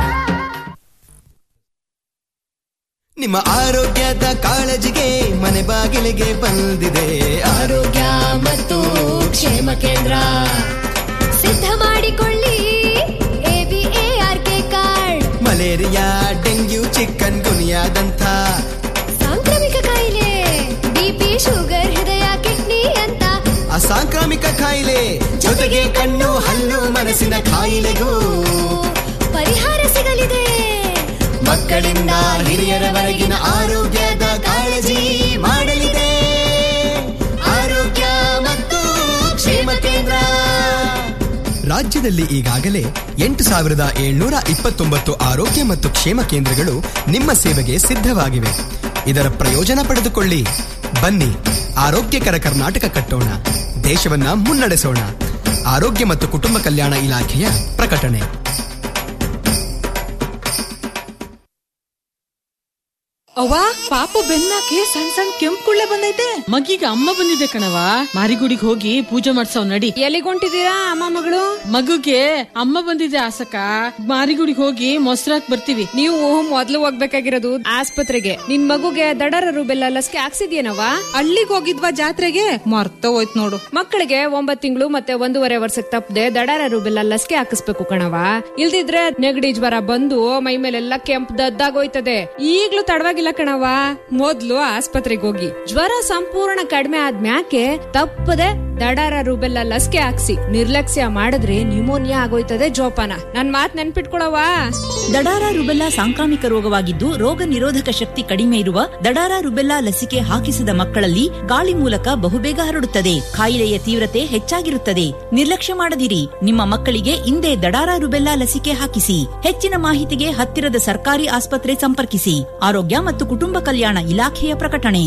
Speaker 1: ನಿಮ್ಮ ಆರೋಗ್ಯದ ಕಾಳಜಿಗೆ ಮನೆ ಬಾಗಿಲಿಗೆ ಬಂದಿದೆ ಆರೋಗ್ಯ ಮತ್ತು ಕ್ಷೇಮ ಕೇಂದ್ರ
Speaker 2: ಸಿದ್ಧ ಮಾಡಿಕೊಳ್ಳಿ ಎಬಿಎಆರ್ಕೆ ಕಾರ್ಡ್
Speaker 1: ಮಲೇರಿಯಾ ಡೆಂಗ್ಯೂ ಚಿಕನ್ ಗುನಿಯಾದಂಥ
Speaker 2: ಸಾಂಕ್ರಾಮಿಕ ಕಾಯಿಲೆ ಬಿಪಿ ಶುಗರ್ ಹೃದಯ ಕಿಡ್ನಿ ಅಂತ
Speaker 1: ಅಸಾಂಕ್ರಾಮಿಕ ಕಾಯಿಲೆ ಜೊತೆಗೆ ಕಣ್ಣು ಹಲ್ಲು ಮನಸ್ಸಿನ ಕಾಯಿಲೆಗೂ
Speaker 2: ಪರಿಹಾರ ಸಿಗಲಿದೆ
Speaker 1: ಮಕ್ಕಳಿಂದ ಹಿರಿಯರವರೆಗಿನ ಆರೋಗ್ಯದ ಕಾಳಜಿ ಮಾಡಲಿದೆ ಆರೋಗ್ಯ ಮತ್ತು ಕ್ಷೇಮ ಕೇಂದ್ರ ರಾಜ್ಯದಲ್ಲಿ ಈಗಾಗಲೇ ಎಂಟು ಸಾವಿರದ ಏಳ್ನೂರ ಇಪ್ಪತ್ತೊಂಬತ್ತು ಆರೋಗ್ಯ ಮತ್ತು ಕ್ಷೇಮ ಕೇಂದ್ರಗಳು ನಿಮ್ಮ ಸೇವೆಗೆ ಸಿದ್ಧವಾಗಿವೆ ಇದರ ಪ್ರಯೋಜನ ಪಡೆದುಕೊಳ್ಳಿ ಬನ್ನಿ ಆರೋಗ್ಯಕರ ಕರ್ನಾಟಕ ಕಟ್ಟೋಣ ದೇಶವನ್ನ ಮುನ್ನಡೆಸೋಣ ಆರೋಗ್ಯ ಮತ್ತು ಕುಟುಂಬ ಕಲ್ಯಾಣ ಇಲಾಖೆಯ ಪ್ರಕಟಣೆ
Speaker 21: ಅವ್ವ ಪಾಪು ಬೆನ್ನಾಕೆ ಸಣ್ಣ ಸಣ್ಣ ಕೆಂಪು ಕುಳ್ಳೆ ಬಂದೈತೆ ಮಗಿಗೆ ಅಮ್ಮ ಬಂದಿದೆ ಕಣವ ಮಾರಿಗುಡಿಗೆ ಹೋಗಿ ಪೂಜೆ ಮಾಡ್ಸವ್ ನಡಿ
Speaker 20: ಎಲ್ಲಿಗೊಂಟಿದ್ದೀರಾ ಅಮ್ಮ ಮಗಳು
Speaker 21: ಮಗುಗೆ ಅಮ್ಮ ಬಂದಿದೆ ಆಸಕ ಮಾರಿಗುಡಿಗೆ ಹೋಗಿ ಮೊಸರಾಕ್ ಬರ್ತೀವಿ
Speaker 20: ನೀವು ಮೊದ್ಲು ಹೋಗ್ಬೇಕಾಗಿರೋದು ಆಸ್ಪತ್ರೆಗೆ ನಿನ್ ಮಗುಗೆ ದಡರ ರುಬೆಲ್ಲ ಲಸಿಕೆ ಹಾಕ್ಸಿದ್ಯೇನವ
Speaker 21: ಅಲ್ಲಿಗೆ ಹೋಗಿದ್ವಾ ಜಾತ್ರೆಗೆ ಮರ್ತ ಹೋಯ್ತು ನೋಡು
Speaker 20: ಮಕ್ಕಳಿಗೆ ಒಂಬತ್ ತಿಂಗಳು ಮತ್ತೆ ಒಂದೂವರೆ ವರ್ಷಕ್ಕೆ ತಪ್ಪದೆ ದಡರ ರುಬೆಲ್ಲ ಲಸಿಕೆ ಹಾಕಿಸ್ಬೇಕು ಕಣವ ಇಲ್ದಿದ್ರೆ ನೆಗಡಿ ಜ್ವರ ಬಂದು ಮೈ ಮೇಲೆಲ್ಲ ಕೆಂಪ್ ದದ್ದಾಗೋಯ್ತದೆ ಈಗ್ಲೂ ತಡವಾಗಿಲ್ಲ ಕಣವ ಮೊದ್ಲು ಆಸ್ಪತ್ರೆಗೆ ಹೋಗಿ ಜ್ವರ ಸಂಪೂರ್ಣ ಕಡಿಮೆ ಆದ್ಮ್ಯಾಕೆ ತಪ್ಪದೆ ದಡಾರ ರುಬೆಲ್ಲ ಲಸಿಕೆ ಹಾಕ್ಸಿ ನಿರ್ಲಕ್ಷ್ಯ ಮಾಡಿದ್ರೆ ನ್ಯೂಮೋನಿಯಾ ಆಗೋಯ್ತದೆ ಜೋಪಾನ ನನ್ ಮಾತ್ ನೆನ್ಪಿಟ್ಕೊಳವ
Speaker 14: ದಡಾರ ರುಬೆಲ್ಲಾ ಸಾಂಕ್ರಾಮಿಕ ರೋಗವಾಗಿದ್ದು ರೋಗ ನಿರೋಧಕ ಶಕ್ತಿ ಕಡಿಮೆ ಇರುವ ದಡಾರ ರುಬೆಲ್ಲಾ ಲಸಿಕೆ ಹಾಕಿಸಿದ ಮಕ್ಕಳಲ್ಲಿ ಗಾಳಿ ಮೂಲಕ ಬಹುಬೇಗ ಹರಡುತ್ತದೆ ಕಾಯಿಲೆಯ ತೀವ್ರತೆ ಹೆಚ್ಚಾಗಿರುತ್ತದೆ ನಿರ್ಲಕ್ಷ್ಯ ಮಾಡದಿರಿ ನಿಮ್ಮ ಮಕ್ಕಳಿಗೆ ಇಂದೇ ದಡಾರ ರುಬೆಲ್ಲಾ ಲಸಿಕೆ ಹಾಕಿಸಿ ಹೆಚ್ಚಿನ ಮಾಹಿತಿಗೆ ಹತ್ತಿರದ ಸರ್ಕಾರಿ ಆಸ್ಪತ್ರೆ ಸಂಪರ್ಕಿಸಿ ಆರೋಗ್ಯ ಮತ್ತು ಕುಟುಂಬ ಕಲ್ಯಾಣ ಇಲಾಖೆಯ ಪ್ರಕಟಣೆ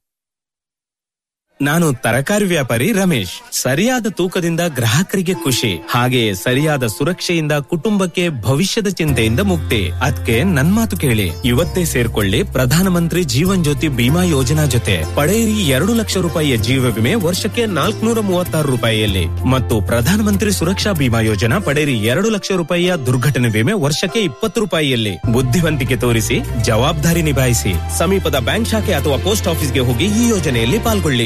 Speaker 23: ನಾನು ತರಕಾರಿ ವ್ಯಾಪಾರಿ ರಮೇಶ್ ಸರಿಯಾದ ತೂಕದಿಂದ ಗ್ರಾಹಕರಿಗೆ ಖುಷಿ ಹಾಗೆಯೇ ಸರಿಯಾದ ಸುರಕ್ಷೆಯಿಂದ ಕುಟುಂಬಕ್ಕೆ ಭವಿಷ್ಯದ ಚಿಂತೆಯಿಂದ ಮುಕ್ತಿ ಅದಕ್ಕೆ ನನ್ ಮಾತು ಕೇಳಿ ಇವತ್ತೇ ಸೇರ್ಕೊಳ್ಳಿ ಪ್ರಧಾನಮಂತ್ರಿ ಜೀವನ್ ಜ್ಯೋತಿ ಬಿಮಾ ಯೋಜನಾ ಜೊತೆ ಪಡೆಯಿರಿ ಎರಡು ಲಕ್ಷ ರೂಪಾಯಿಯ ಜೀವ ವಿಮೆ ವರ್ಷಕ್ಕೆ ನಾಲ್ಕುನೂರ ಮೂವತ್ತಾರು ರೂಪಾಯಿಯಲ್ಲಿ ಮತ್ತು ಪ್ರಧಾನಮಂತ್ರಿ ಸುರಕ್ಷಾ ಬಿಮಾ ಯೋಜನಾ ಪಡೆಯಿರಿ ಎರಡು ಲಕ್ಷ ರೂಪಾಯಿಯ ದುರ್ಘಟನೆ ವಿಮೆ ವರ್ಷಕ್ಕೆ ಇಪ್ಪತ್ತು ರೂಪಾಯಿಯಲ್ಲಿ ಬುದ್ಧಿವಂತಿಕೆ ತೋರಿಸಿ ಜವಾಬ್ದಾರಿ ನಿಭಾಯಿಸಿ ಸಮೀಪದ ಬ್ಯಾಂಕ್ ಶಾಖೆ ಅಥವಾ ಪೋಸ್ಟ್ ಆಫೀಸ್ಗೆ ಹೋಗಿ ಈ ಯೋಜನೆಯಲ್ಲಿ ಪಾಲ್ಗೊಳ್ಳಿ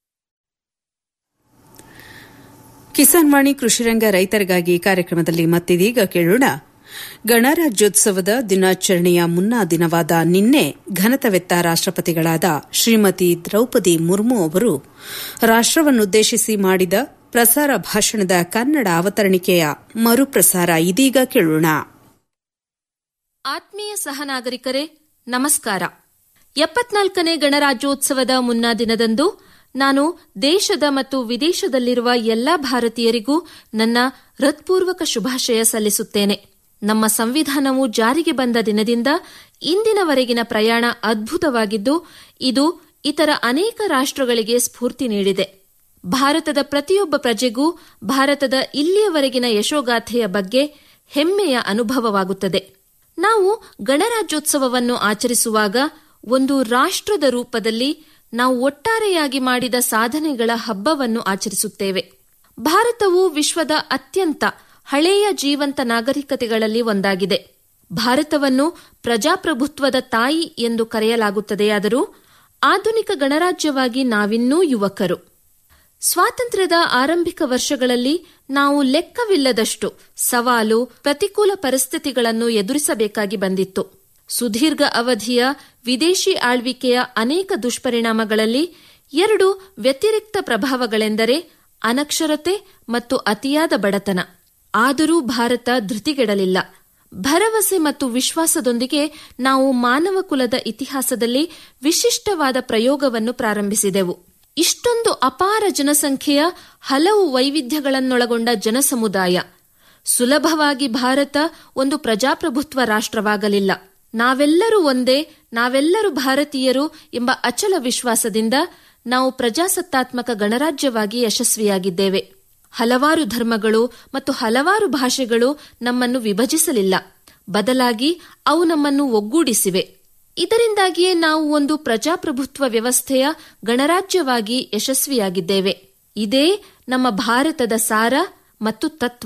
Speaker 11: ಕಿಸಾನ್ ವಾಣಿ ಕೃಷಿರಂಗ ರೈತರಿಗಾಗಿ ಕಾರ್ಯಕ್ರಮದಲ್ಲಿ ಮತ್ತಿದೀಗ ಕೇಳೋಣ ಗಣರಾಜ್ಯೋತ್ಸವದ ದಿನಾಚರಣೆಯ ಮುನ್ನಾ ದಿನವಾದ ನಿನ್ನೆ ಘನತವೆತ್ತ ರಾಷ್ಟಪತಿಗಳಾದ ಶ್ರೀಮತಿ ದ್ರೌಪದಿ ಮುರ್ಮು ಅವರು ರಾಷ್ಟವನ್ನುದ್ದೇಶಿಸಿ ಮಾಡಿದ ಪ್ರಸಾರ ಭಾಷಣದ ಕನ್ನಡ ಅವತರಣಿಕೆಯ ಮರುಪ್ರಸಾರ ಇದೀಗ ಕೇಳೋಣ
Speaker 24: ಆತ್ಮೀಯ ಸಹನಾಗರಿಕರೇ ನಮಸ್ಕಾರ
Speaker 3: ಎಪ್ಪತ್ನಾಲ್ಕನೇ ಗಣರಾಜ್ಯೋತ್ಸವದ ಮುನ್ನಾ ದಿನದಂದು ನಾನು ದೇಶದ ಮತ್ತು ವಿದೇಶದಲ್ಲಿರುವ ಎಲ್ಲಾ ಭಾರತೀಯರಿಗೂ ನನ್ನ ಹೃತ್ಪೂರ್ವಕ ಶುಭಾಶಯ ಸಲ್ಲಿಸುತ್ತೇನೆ ನಮ್ಮ ಸಂವಿಧಾನವು ಜಾರಿಗೆ ಬಂದ ದಿನದಿಂದ ಇಂದಿನವರೆಗಿನ ಪ್ರಯಾಣ ಅದ್ಭುತವಾಗಿದ್ದು ಇದು ಇತರ ಅನೇಕ ರಾಷ್ಟ್ರಗಳಿಗೆ ಸ್ಫೂರ್ತಿ ನೀಡಿದೆ ಭಾರತದ ಪ್ರತಿಯೊಬ್ಬ ಪ್ರಜೆಗೂ ಭಾರತದ ಇಲ್ಲಿಯವರೆಗಿನ ಯಶೋಗಾಥೆಯ ಬಗ್ಗೆ ಹೆಮ್ಮೆಯ ಅನುಭವವಾಗುತ್ತದೆ ನಾವು ಗಣರಾಜ್ಯೋತ್ಸವವನ್ನು ಆಚರಿಸುವಾಗ ಒಂದು ರಾಷ್ಟ್ರದ ರೂಪದಲ್ಲಿ ನಾವು ಒಟ್ಟಾರೆಯಾಗಿ ಮಾಡಿದ ಸಾಧನೆಗಳ ಹಬ್ಬವನ್ನು ಆಚರಿಸುತ್ತೇವೆ ಭಾರತವು ವಿಶ್ವದ ಅತ್ಯಂತ ಹಳೆಯ ಜೀವಂತ ನಾಗರಿಕತೆಗಳಲ್ಲಿ ಒಂದಾಗಿದೆ ಭಾರತವನ್ನು ಪ್ರಜಾಪ್ರಭುತ್ವದ ತಾಯಿ ಎಂದು ಕರೆಯಲಾಗುತ್ತದೆಯಾದರೂ ಆಧುನಿಕ ಗಣರಾಜ್ಯವಾಗಿ ನಾವಿನ್ನೂ ಯುವಕರು ಸ್ವಾತಂತ್ರ್ಯದ ಆರಂಭಿಕ ವರ್ಷಗಳಲ್ಲಿ ನಾವು ಲೆಕ್ಕವಿಲ್ಲದಷ್ಟು ಸವಾಲು ಪ್ರತಿಕೂಲ ಪರಿಸ್ಥಿತಿಗಳನ್ನು ಎದುರಿಸಬೇಕಾಗಿ ಬಂದಿತ್ತು ಸುದೀರ್ಘ ಅವಧಿಯ ವಿದೇಶಿ ಆಳ್ವಿಕೆಯ ಅನೇಕ ದುಷ್ಪರಿಣಾಮಗಳಲ್ಲಿ ಎರಡು ವ್ಯತಿರಿಕ್ತ ಪ್ರಭಾವಗಳೆಂದರೆ ಅನಕ್ಷರತೆ ಮತ್ತು ಅತಿಯಾದ ಬಡತನ ಆದರೂ ಭಾರತ ಧೃತಿಗೆಡಲಿಲ್ಲ ಭರವಸೆ ಮತ್ತು ವಿಶ್ವಾಸದೊಂದಿಗೆ ನಾವು ಮಾನವ ಕುಲದ ಇತಿಹಾಸದಲ್ಲಿ ವಿಶಿಷ್ಟವಾದ ಪ್ರಯೋಗವನ್ನು ಪ್ರಾರಂಭಿಸಿದೆವು ಇಷ್ಟೊಂದು ಅಪಾರ ಜನಸಂಖ್ಯೆಯ ಹಲವು ವೈವಿಧ್ಯಗಳನ್ನೊಳಗೊಂಡ ಜನಸಮುದಾಯ ಸುಲಭವಾಗಿ ಭಾರತ ಒಂದು ಪ್ರಜಾಪ್ರಭುತ್ವ ರಾಷ್ಟ್ರವಾಗಲಿಲ್ಲ ನಾವೆಲ್ಲರೂ ಒಂದೇ ನಾವೆಲ್ಲರೂ ಭಾರತೀಯರು ಎಂಬ ಅಚಲ ವಿಶ್ವಾಸದಿಂದ ನಾವು ಪ್ರಜಾಸತ್ತಾತ್ಮಕ ಗಣರಾಜ್ಯವಾಗಿ ಯಶಸ್ವಿಯಾಗಿದ್ದೇವೆ ಹಲವಾರು ಧರ್ಮಗಳು ಮತ್ತು ಹಲವಾರು ಭಾಷೆಗಳು ನಮ್ಮನ್ನು ವಿಭಜಿಸಲಿಲ್ಲ ಬದಲಾಗಿ ಅವು ನಮ್ಮನ್ನು ಒಗ್ಗೂಡಿಸಿವೆ ಇದರಿಂದಾಗಿಯೇ ನಾವು ಒಂದು ಪ್ರಜಾಪ್ರಭುತ್ವ ವ್ಯವಸ್ಥೆಯ ಗಣರಾಜ್ಯವಾಗಿ ಯಶಸ್ವಿಯಾಗಿದ್ದೇವೆ ಇದೇ ನಮ್ಮ ಭಾರತದ ಸಾರ ಮತ್ತು ತತ್ವ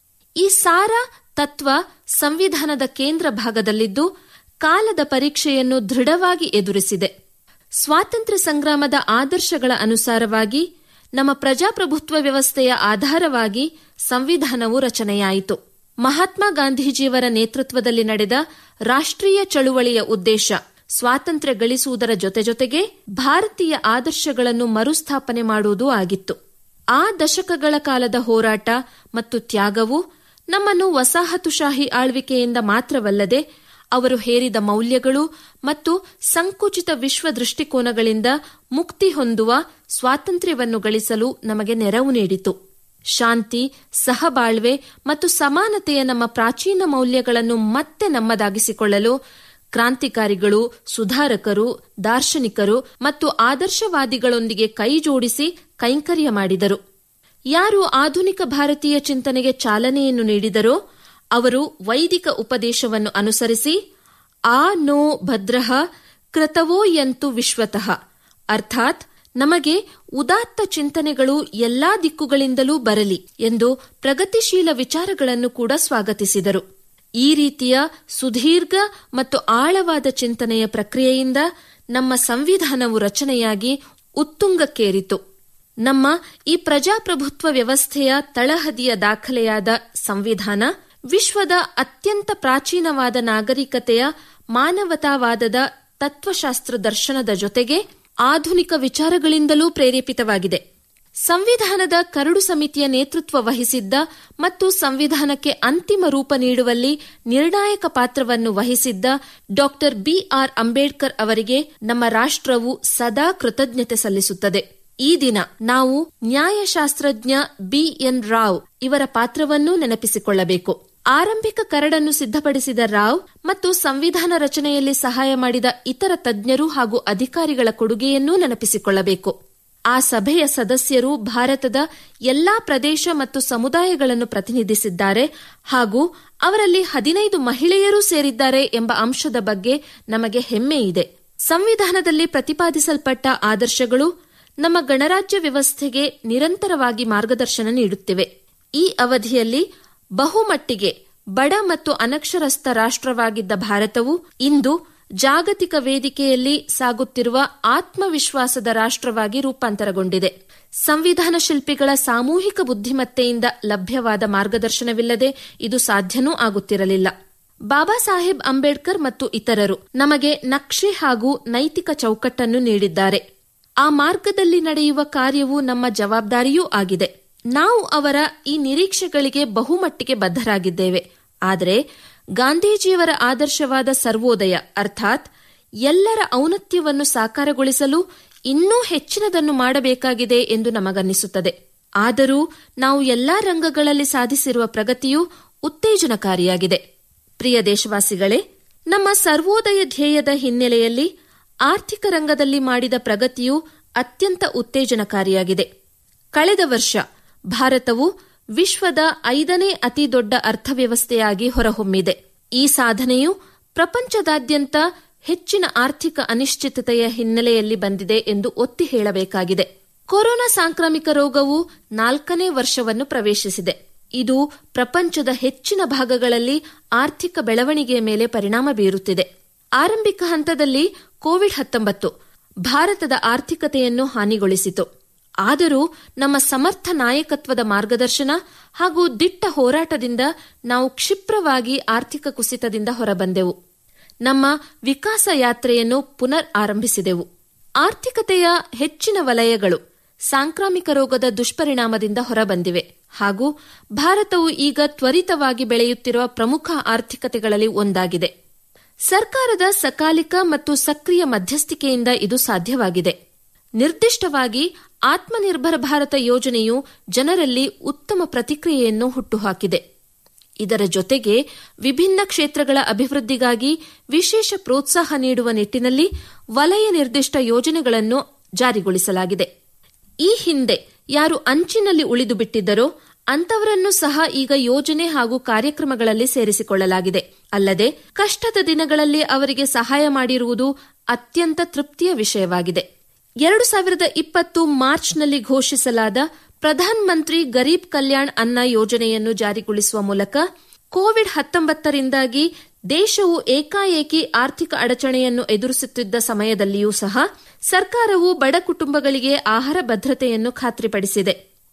Speaker 3: ಈ ಸಾರ ತತ್ವ ಸಂವಿಧಾನದ ಕೇಂದ್ರ ಭಾಗದಲ್ಲಿದ್ದು ಕಾಲದ ಪರೀಕ್ಷೆಯನ್ನು ದೃಢವಾಗಿ ಎದುರಿಸಿದೆ ಸ್ವಾತಂತ್ರ್ಯ ಸಂಗ್ರಾಮದ ಆದರ್ಶಗಳ ಅನುಸಾರವಾಗಿ ನಮ್ಮ ಪ್ರಜಾಪ್ರಭುತ್ವ ವ್ಯವಸ್ಥೆಯ ಆಧಾರವಾಗಿ ಸಂವಿಧಾನವು ರಚನೆಯಾಯಿತು ಮಹಾತ್ಮ ಗಾಂಧೀಜಿಯವರ ನೇತೃತ್ವದಲ್ಲಿ ನಡೆದ ರಾಷ್ಟ್ರೀಯ ಚಳುವಳಿಯ ಉದ್ದೇಶ ಸ್ವಾತಂತ್ರ್ಯ ಗಳಿಸುವುದರ ಜೊತೆ ಜೊತೆಗೆ ಭಾರತೀಯ ಆದರ್ಶಗಳನ್ನು ಮರುಸ್ಥಾಪನೆ ಮಾಡುವುದೂ ಆಗಿತ್ತು ಆ ದಶಕಗಳ ಕಾಲದ ಹೋರಾಟ ಮತ್ತು ತ್ಯಾಗವು ನಮ್ಮನ್ನು ವಸಾಹತುಶಾಹಿ ಆಳ್ವಿಕೆಯಿಂದ ಮಾತ್ರವಲ್ಲದೆ ಅವರು ಹೇರಿದ ಮೌಲ್ಯಗಳು ಮತ್ತು ಸಂಕುಚಿತ ವಿಶ್ವ ದೃಷ್ಟಿಕೋನಗಳಿಂದ ಮುಕ್ತಿ ಹೊಂದುವ ಸ್ವಾತಂತ್ರ್ಯವನ್ನು ಗಳಿಸಲು ನಮಗೆ ನೆರವು ನೀಡಿತು ಶಾಂತಿ ಸಹಬಾಳ್ವೆ ಮತ್ತು ಸಮಾನತೆಯ ನಮ್ಮ ಪ್ರಾಚೀನ ಮೌಲ್ಯಗಳನ್ನು ಮತ್ತೆ ನಮ್ಮದಾಗಿಸಿಕೊಳ್ಳಲು ಕ್ರಾಂತಿಕಾರಿಗಳು ಸುಧಾರಕರು ದಾರ್ಶನಿಕರು ಮತ್ತು ಆದರ್ಶವಾದಿಗಳೊಂದಿಗೆ ಕೈಜೋಡಿಸಿ ಕೈಂಕರ್ಯ ಮಾಡಿದರು ಯಾರು ಆಧುನಿಕ ಭಾರತೀಯ ಚಿಂತನೆಗೆ ಚಾಲನೆಯನ್ನು ನೀಡಿದರೋ ಅವರು ವೈದಿಕ ಉಪದೇಶವನ್ನು ಅನುಸರಿಸಿ ಆ ನೋ ಭದ್ರಃ ಕೃತವೋ ಯಂತು ವಿಶ್ವತಃ ಅರ್ಥಾತ್ ನಮಗೆ ಉದಾತ್ತ ಚಿಂತನೆಗಳು ಎಲ್ಲಾ ದಿಕ್ಕುಗಳಿಂದಲೂ ಬರಲಿ ಎಂದು ಪ್ರಗತಿಶೀಲ ವಿಚಾರಗಳನ್ನು ಕೂಡ ಸ್ವಾಗತಿಸಿದರು ಈ ರೀತಿಯ ಸುದೀರ್ಘ ಮತ್ತು ಆಳವಾದ ಚಿಂತನೆಯ ಪ್ರಕ್ರಿಯೆಯಿಂದ ನಮ್ಮ ಸಂವಿಧಾನವು ರಚನೆಯಾಗಿ ಉತ್ತುಂಗಕ್ಕೇರಿತು ನಮ್ಮ ಈ ಪ್ರಜಾಪ್ರಭುತ್ವ ವ್ಯವಸ್ಥೆಯ ತಳಹದಿಯ ದಾಖಲೆಯಾದ ಸಂವಿಧಾನ ವಿಶ್ವದ ಅತ್ಯಂತ ಪ್ರಾಚೀನವಾದ ನಾಗರಿಕತೆಯ ಮಾನವತಾವಾದದ ತತ್ವಶಾಸ್ತ್ರ ದರ್ಶನದ ಜೊತೆಗೆ ಆಧುನಿಕ ವಿಚಾರಗಳಿಂದಲೂ ಪ್ರೇರೇಪಿತವಾಗಿದೆ ಸಂವಿಧಾನದ ಕರಡು ಸಮಿತಿಯ ನೇತೃತ್ವ ವಹಿಸಿದ್ದ ಮತ್ತು ಸಂವಿಧಾನಕ್ಕೆ ಅಂತಿಮ ರೂಪ ನೀಡುವಲ್ಲಿ ನಿರ್ಣಾಯಕ ಪಾತ್ರವನ್ನು ವಹಿಸಿದ್ದ ಡಾ ಬಿಆರ್ ಅಂಬೇಡ್ಕರ್ ಅವರಿಗೆ ನಮ್ಮ ರಾಷ್ಟ್ರವು ಸದಾ ಕೃತಜ್ಞತೆ ಸಲ್ಲಿಸುತ್ತದೆ ಈ ದಿನ ನಾವು ನ್ಯಾಯಶಾಸ್ತ್ರಜ್ಞ ಬಿಎನ್ ರಾವ್ ಇವರ ಪಾತ್ರವನ್ನೂ ನೆನಪಿಸಿಕೊಳ್ಳಬೇಕು ಆರಂಭಿಕ ಕರಡನ್ನು ಸಿದ್ಧಪಡಿಸಿದ ರಾವ್ ಮತ್ತು ಸಂವಿಧಾನ ರಚನೆಯಲ್ಲಿ ಸಹಾಯ ಮಾಡಿದ ಇತರ ತಜ್ಞರು ಹಾಗೂ ಅಧಿಕಾರಿಗಳ ಕೊಡುಗೆಯನ್ನೂ ನೆನಪಿಸಿಕೊಳ್ಳಬೇಕು ಆ ಸಭೆಯ ಸದಸ್ಯರು ಭಾರತದ ಎಲ್ಲಾ ಪ್ರದೇಶ ಮತ್ತು ಸಮುದಾಯಗಳನ್ನು ಪ್ರತಿನಿಧಿಸಿದ್ದಾರೆ ಹಾಗೂ ಅವರಲ್ಲಿ ಹದಿನೈದು ಮಹಿಳೆಯರೂ ಸೇರಿದ್ದಾರೆ ಎಂಬ ಅಂಶದ ಬಗ್ಗೆ ನಮಗೆ ಹೆಮ್ಮೆ ಇದೆ ಸಂವಿಧಾನದಲ್ಲಿ ಪ್ರತಿಪಾದಿಸಲ್ಪಟ್ಟ ಆದರ್ಶಗಳು ನಮ್ಮ ಗಣರಾಜ್ಯ ವ್ಯವಸ್ಥೆಗೆ ನಿರಂತರವಾಗಿ ಮಾರ್ಗದರ್ಶನ ನೀಡುತ್ತಿವೆ ಈ ಅವಧಿಯಲ್ಲಿ ಬಹುಮಟ್ಟಿಗೆ ಬಡ ಮತ್ತು ಅನಕ್ಷರಸ್ಥ ರಾಷ್ಟ್ರವಾಗಿದ್ದ ಭಾರತವು ಇಂದು ಜಾಗತಿಕ ವೇದಿಕೆಯಲ್ಲಿ ಸಾಗುತ್ತಿರುವ ಆತ್ಮವಿಶ್ವಾಸದ ರಾಷ್ಟ್ರವಾಗಿ ರೂಪಾಂತರಗೊಂಡಿದೆ ಸಂವಿಧಾನ ಶಿಲ್ಪಿಗಳ ಸಾಮೂಹಿಕ ಬುದ್ಧಿಮತ್ತೆಯಿಂದ ಲಭ್ಯವಾದ ಮಾರ್ಗದರ್ಶನವಿಲ್ಲದೆ ಇದು ಸಾಧ್ಯನೂ ಆಗುತ್ತಿರಲಿಲ್ಲ ಬಾಬಾ ಸಾಹೇಬ್ ಅಂಬೇಡ್ಕರ್ ಮತ್ತು ಇತರರು ನಮಗೆ ನಕ್ಷೆ ಹಾಗೂ ನೈತಿಕ ಚೌಕಟ್ಟನ್ನು ನೀಡಿದ್ದಾರೆ ಆ ಮಾರ್ಗದಲ್ಲಿ ನಡೆಯುವ ಕಾರ್ಯವು ನಮ್ಮ ಜವಾಬ್ದಾರಿಯೂ ಆಗಿದೆ ನಾವು ಅವರ ಈ ನಿರೀಕ್ಷೆಗಳಿಗೆ ಬಹುಮಟ್ಟಿಗೆ ಬದ್ಧರಾಗಿದ್ದೇವೆ ಆದರೆ ಗಾಂಧೀಜಿಯವರ ಆದರ್ಶವಾದ ಸರ್ವೋದಯ ಅರ್ಥಾತ್ ಎಲ್ಲರ ಔನ್ನತ್ಯವನ್ನು ಸಾಕಾರಗೊಳಿಸಲು ಇನ್ನೂ ಹೆಚ್ಚಿನದನ್ನು ಮಾಡಬೇಕಾಗಿದೆ ಎಂದು ನಮಗನ್ನಿಸುತ್ತದೆ ಆದರೂ ನಾವು ಎಲ್ಲಾ ರಂಗಗಳಲ್ಲಿ ಸಾಧಿಸಿರುವ ಪ್ರಗತಿಯು ಉತ್ತೇಜನಕಾರಿಯಾಗಿದೆ ಪ್ರಿಯ ದೇಶವಾಸಿಗಳೇ ನಮ್ಮ ಸರ್ವೋದಯ ಧ್ಯೇಯದ ಹಿನ್ನೆಲೆಯಲ್ಲಿ ಆರ್ಥಿಕ ರಂಗದಲ್ಲಿ ಮಾಡಿದ ಪ್ರಗತಿಯು ಅತ್ಯಂತ ಉತ್ತೇಜನಕಾರಿಯಾಗಿದೆ ಕಳೆದ ವರ್ಷ ಭಾರತವು ವಿಶ್ವದ ಐದನೇ ಅತಿ ದೊಡ್ಡ ಅರ್ಥವ್ಯವಸ್ಥೆಯಾಗಿ ಹೊರಹೊಮ್ಮಿದೆ ಈ ಸಾಧನೆಯು ಪ್ರಪಂಚದಾದ್ಯಂತ ಹೆಚ್ಚಿನ ಆರ್ಥಿಕ ಅನಿಶ್ಚಿತತೆಯ ಹಿನ್ನೆಲೆಯಲ್ಲಿ ಬಂದಿದೆ ಎಂದು ಒತ್ತಿ ಹೇಳಬೇಕಾಗಿದೆ ಕೊರೋನಾ ಸಾಂಕ್ರಾಮಿಕ ರೋಗವು ನಾಲ್ಕನೇ ವರ್ಷವನ್ನು ಪ್ರವೇಶಿಸಿದೆ ಇದು ಪ್ರಪಂಚದ ಹೆಚ್ಚಿನ ಭಾಗಗಳಲ್ಲಿ ಆರ್ಥಿಕ ಬೆಳವಣಿಗೆಯ ಮೇಲೆ ಪರಿಣಾಮ ಬೀರುತ್ತಿದೆ ಆರಂಭಿಕ ಹಂತದಲ್ಲಿ ಕೋವಿಡ್ ಹತ್ತೊಂಬತ್ತು ಭಾರತದ ಆರ್ಥಿಕತೆಯನ್ನು ಹಾನಿಗೊಳಿಸಿತು ಆದರೂ ನಮ್ಮ ಸಮರ್ಥ ನಾಯಕತ್ವದ ಮಾರ್ಗದರ್ಶನ ಹಾಗೂ ದಿಟ್ಟ ಹೋರಾಟದಿಂದ ನಾವು ಕ್ಷಿಪ್ರವಾಗಿ ಆರ್ಥಿಕ ಕುಸಿತದಿಂದ ಹೊರಬಂದೆವು ನಮ್ಮ ವಿಕಾಸ ಯಾತ್ರೆಯನ್ನು ಪುನರ್ ಆರಂಭಿಸಿದೆವು ಆರ್ಥಿಕತೆಯ ಹೆಚ್ಚಿನ ವಲಯಗಳು ಸಾಂಕ್ರಾಮಿಕ ರೋಗದ ದುಷ್ಪರಿಣಾಮದಿಂದ ಹೊರಬಂದಿವೆ ಹಾಗೂ ಭಾರತವು ಈಗ ತ್ವರಿತವಾಗಿ ಬೆಳೆಯುತ್ತಿರುವ ಪ್ರಮುಖ ಆರ್ಥಿಕತೆಗಳಲ್ಲಿ ಒಂದಾಗಿದೆ ಸರ್ಕಾರದ ಸಕಾಲಿಕ ಮತ್ತು ಸಕ್ರಿಯ ಮಧ್ಯಸ್ಥಿಕೆಯಿಂದ ಇದು ಸಾಧ್ಯವಾಗಿದೆ ನಿರ್ದಿಷ್ಟವಾಗಿ ಆತ್ಮನಿರ್ಭರ ಭಾರತ ಯೋಜನೆಯು ಜನರಲ್ಲಿ ಉತ್ತಮ ಪ್ರತಿಕ್ರಿಯೆಯನ್ನು ಹುಟ್ಟುಹಾಕಿದೆ ಇದರ ಜೊತೆಗೆ ವಿಭಿನ್ನ ಕ್ಷೇತ್ರಗಳ ಅಭಿವೃದ್ಧಿಗಾಗಿ ವಿಶೇಷ ಪ್ರೋತ್ಸಾಹ ನೀಡುವ ನಿಟ್ಟಿನಲ್ಲಿ ವಲಯ ನಿರ್ದಿಷ್ಟ ಯೋಜನೆಗಳನ್ನು ಜಾರಿಗೊಳಿಸಲಾಗಿದೆ ಈ ಹಿಂದೆ ಯಾರು ಅಂಚಿನಲ್ಲಿ ಉಳಿದು ಬಿಟ್ಟಿದ್ದರೋ ಅಂತವರನ್ನು ಸಹ ಈಗ ಯೋಜನೆ ಹಾಗೂ ಕಾರ್ಯಕ್ರಮಗಳಲ್ಲಿ ಸೇರಿಸಿಕೊಳ್ಳಲಾಗಿದೆ ಅಲ್ಲದೆ ಕಷ್ಟದ ದಿನಗಳಲ್ಲಿ ಅವರಿಗೆ ಸಹಾಯ ಮಾಡಿರುವುದು ಅತ್ಯಂತ ತೃಪ್ತಿಯ ವಿಷಯವಾಗಿದೆ ಎರಡು ಸಾವಿರದ ಇಪ್ಪತ್ತು ಮಾರ್ಚ್ನಲ್ಲಿ ಘೋಷಿಸಲಾದ ಪ್ರಧಾನ ಮಂತ್ರಿ ಗರೀಬ್ ಕಲ್ಯಾಣ್ ಅನ್ನ ಯೋಜನೆಯನ್ನು ಜಾರಿಗೊಳಿಸುವ ಮೂಲಕ ಕೋವಿಡ್ ಹತ್ತೊಂಬತ್ತರಿಂದಾಗಿ ದೇಶವು ಏಕಾಏಕಿ ಆರ್ಥಿಕ ಅಡಚಣೆಯನ್ನು ಎದುರಿಸುತ್ತಿದ್ದ ಸಮಯದಲ್ಲಿಯೂ ಸಹ ಸರ್ಕಾರವು ಬಡ ಕುಟುಂಬಗಳಿಗೆ ಆಹಾರ ಭದ್ರತೆಯನ್ನು ಖಾತ್ರಿಪಡಿಸಿದೆ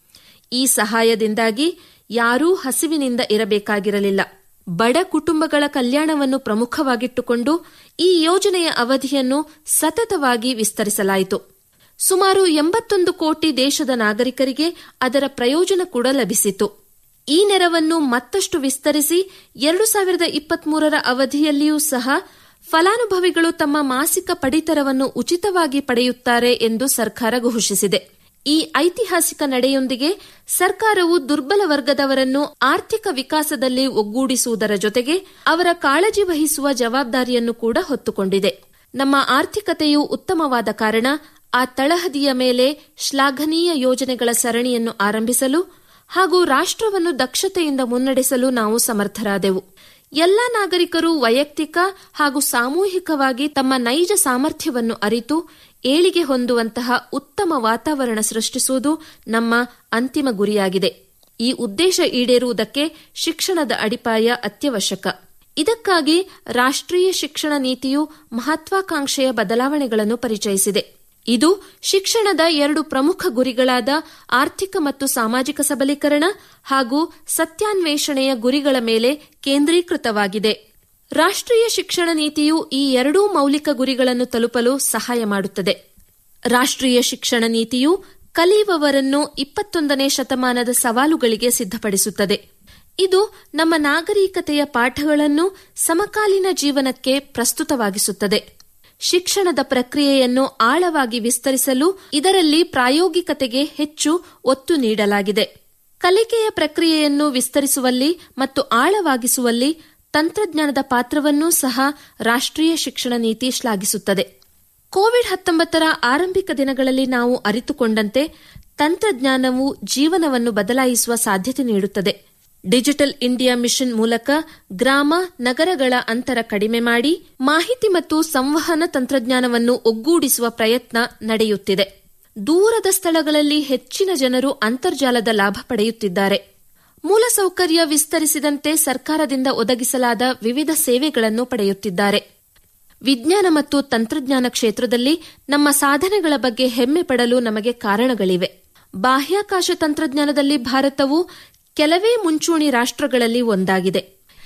Speaker 3: ಈ ಸಹಾಯದಿಂದಾಗಿ ಯಾರೂ ಹಸಿವಿನಿಂದ ಇರಬೇಕಾಗಿರಲಿಲ್ಲ ಬಡ ಕುಟುಂಬಗಳ ಕಲ್ಯಾಣವನ್ನು ಪ್ರಮುಖವಾಗಿಟ್ಟುಕೊಂಡು ಈ ಯೋಜನೆಯ ಅವಧಿಯನ್ನು ಸತತವಾಗಿ ವಿಸ್ತರಿಸಲಾಯಿತು ಸುಮಾರು ಎಂಬತ್ತೊಂದು ಕೋಟಿ ದೇಶದ ನಾಗರಿಕರಿಗೆ ಅದರ ಪ್ರಯೋಜನ ಕೂಡ ಲಭಿಸಿತು ಈ ನೆರವನ್ನು ಮತ್ತಷ್ಟು ವಿಸ್ತರಿಸಿ ಎರಡು ಸಾವಿರದ ಇಪ್ಪತ್ಮೂರರ ಅವಧಿಯಲ್ಲಿಯೂ ಸಹ ಫಲಾನುಭವಿಗಳು ತಮ್ಮ ಮಾಸಿಕ ಪಡಿತರವನ್ನು ಉಚಿತವಾಗಿ ಪಡೆಯುತ್ತಾರೆ ಎಂದು ಸರ್ಕಾರ ಘೋಷಿಸಿದೆ ಈ ಐತಿಹಾಸಿಕ ನಡೆಯೊಂದಿಗೆ ಸರ್ಕಾರವು ದುರ್ಬಲ ವರ್ಗದವರನ್ನು ಆರ್ಥಿಕ ವಿಕಾಸದಲ್ಲಿ ಒಗ್ಗೂಡಿಸುವುದರ ಜೊತೆಗೆ ಅವರ ಕಾಳಜಿ ವಹಿಸುವ ಜವಾಬ್ದಾರಿಯನ್ನು ಕೂಡ ಹೊತ್ತುಕೊಂಡಿದೆ ನಮ್ಮ ಆರ್ಥಿಕತೆಯು ಉತ್ತಮವಾದ ಕಾರಣ ಆ ತಳಹದಿಯ ಮೇಲೆ ಶ್ಲಾಘನೀಯ ಯೋಜನೆಗಳ ಸರಣಿಯನ್ನು ಆರಂಭಿಸಲು ಹಾಗೂ ರಾಷ್ಟ್ರವನ್ನು ದಕ್ಷತೆಯಿಂದ ಮುನ್ನಡೆಸಲು ನಾವು ಸಮರ್ಥರಾದೆವು ಎಲ್ಲ ನಾಗರಿಕರು ವೈಯಕ್ತಿಕ ಹಾಗೂ ಸಾಮೂಹಿಕವಾಗಿ ತಮ್ಮ ನೈಜ ಸಾಮರ್ಥ್ಯವನ್ನು ಅರಿತು ಏಳಿಗೆ ಹೊಂದುವಂತಹ ಉತ್ತಮ ವಾತಾವರಣ ಸೃಷ್ಟಿಸುವುದು ನಮ್ಮ ಅಂತಿಮ ಗುರಿಯಾಗಿದೆ ಈ ಉದ್ದೇಶ ಈಡೇರುವುದಕ್ಕೆ ಶಿಕ್ಷಣದ ಅಡಿಪಾಯ ಅತ್ಯವಶ್ಯಕ ಇದಕ್ಕಾಗಿ ರಾಷ್ಟ್ರೀಯ ಶಿಕ್ಷಣ ನೀತಿಯು ಮಹತ್ವಾಕಾಂಕ್ಷೆಯ ಬದಲಾವಣೆಗಳನ್ನು ಪರಿಚಯಿಸಿದೆ ಇದು ಶಿಕ್ಷಣದ ಎರಡು ಪ್ರಮುಖ ಗುರಿಗಳಾದ ಆರ್ಥಿಕ ಮತ್ತು ಸಾಮಾಜಿಕ ಸಬಲೀಕರಣ ಹಾಗೂ ಸತ್ಯಾನ್ವೇಷಣೆಯ ಗುರಿಗಳ ಮೇಲೆ ಕೇಂದ್ರೀಕೃತವಾಗಿದೆ ರಾಷ್ಟ್ರೀಯ ಶಿಕ್ಷಣ ನೀತಿಯು ಈ ಎರಡೂ ಮೌಲಿಕ ಗುರಿಗಳನ್ನು ತಲುಪಲು ಸಹಾಯ ಮಾಡುತ್ತದೆ ರಾಷ್ಟ್ರೀಯ ಶಿಕ್ಷಣ ನೀತಿಯು ಕಲಿಯುವವರನ್ನು ಇಪ್ಪತ್ತೊಂದನೇ ಶತಮಾನದ ಸವಾಲುಗಳಿಗೆ ಸಿದ್ಧಪಡಿಸುತ್ತದೆ ಇದು ನಮ್ಮ ನಾಗರಿಕತೆಯ ಪಾಠಗಳನ್ನು ಸಮಕಾಲೀನ ಜೀವನಕ್ಕೆ ಪ್ರಸ್ತುತವಾಗಿಸುತ್ತದೆ ಶಿಕ್ಷಣದ ಪ್ರಕ್ರಿಯೆಯನ್ನು ಆಳವಾಗಿ ವಿಸ್ತರಿಸಲು ಇದರಲ್ಲಿ ಪ್ರಾಯೋಗಿಕತೆಗೆ ಹೆಚ್ಚು ಒತ್ತು ನೀಡಲಾಗಿದೆ ಕಲಿಕೆಯ ಪ್ರಕ್ರಿಯೆಯನ್ನು ವಿಸ್ತರಿಸುವಲ್ಲಿ ಮತ್ತು ಆಳವಾಗಿಸುವಲ್ಲಿ ತಂತ್ರಜ್ಞಾನದ ಪಾತ್ರವನ್ನೂ ಸಹ ರಾಷ್ಟ್ರೀಯ ಶಿಕ್ಷಣ ನೀತಿ ಶ್ಲಾಘಿಸುತ್ತದೆ ಕೋವಿಡ್ ಹತ್ತೊಂಬತ್ತರ ಆರಂಭಿಕ ದಿನಗಳಲ್ಲಿ ನಾವು ಅರಿತುಕೊಂಡಂತೆ ತಂತ್ರಜ್ಞಾನವು ಜೀವನವನ್ನು ಬದಲಾಯಿಸುವ ಸಾಧ್ಯತೆ ನೀಡುತ್ತದೆ ಡಿಜಿಟಲ್ ಇಂಡಿಯಾ ಮಿಷನ್ ಮೂಲಕ ಗ್ರಾಮ ನಗರಗಳ ಅಂತರ ಕಡಿಮೆ ಮಾಡಿ ಮಾಹಿತಿ ಮತ್ತು ಸಂವಹನ ತಂತ್ರಜ್ಞಾನವನ್ನು ಒಗ್ಗೂಡಿಸುವ ಪ್ರಯತ್ನ ನಡೆಯುತ್ತಿದೆ ದೂರದ ಸ್ಥಳಗಳಲ್ಲಿ ಹೆಚ್ಚಿನ ಜನರು ಅಂತರ್ಜಾಲದ ಲಾಭ ಪಡೆಯುತ್ತಿದ್ದಾರೆ ಮೂಲಸೌಕರ್ಯ ವಿಸ್ತರಿಸಿದಂತೆ ಸರ್ಕಾರದಿಂದ ಒದಗಿಸಲಾದ ವಿವಿಧ ಸೇವೆಗಳನ್ನು ಪಡೆಯುತ್ತಿದ್ದಾರೆ ವಿಜ್ಞಾನ ಮತ್ತು ತಂತ್ರಜ್ಞಾನ ಕ್ಷೇತ್ರದಲ್ಲಿ ನಮ್ಮ ಸಾಧನೆಗಳ ಬಗ್ಗೆ ಹೆಮ್ಮೆ ಪಡಲು ನಮಗೆ ಕಾರಣಗಳಿವೆ ಬಾಹ್ಯಾಕಾಶ ತಂತ್ರಜ್ಞಾನದಲ್ಲಿ ಭಾರತವು ಕೆಲವೇ ಮುಂಚೂಣಿ ರಾಷ್ಟ್ರಗಳಲ್ಲಿ ಒಂದಾಗಿದೆ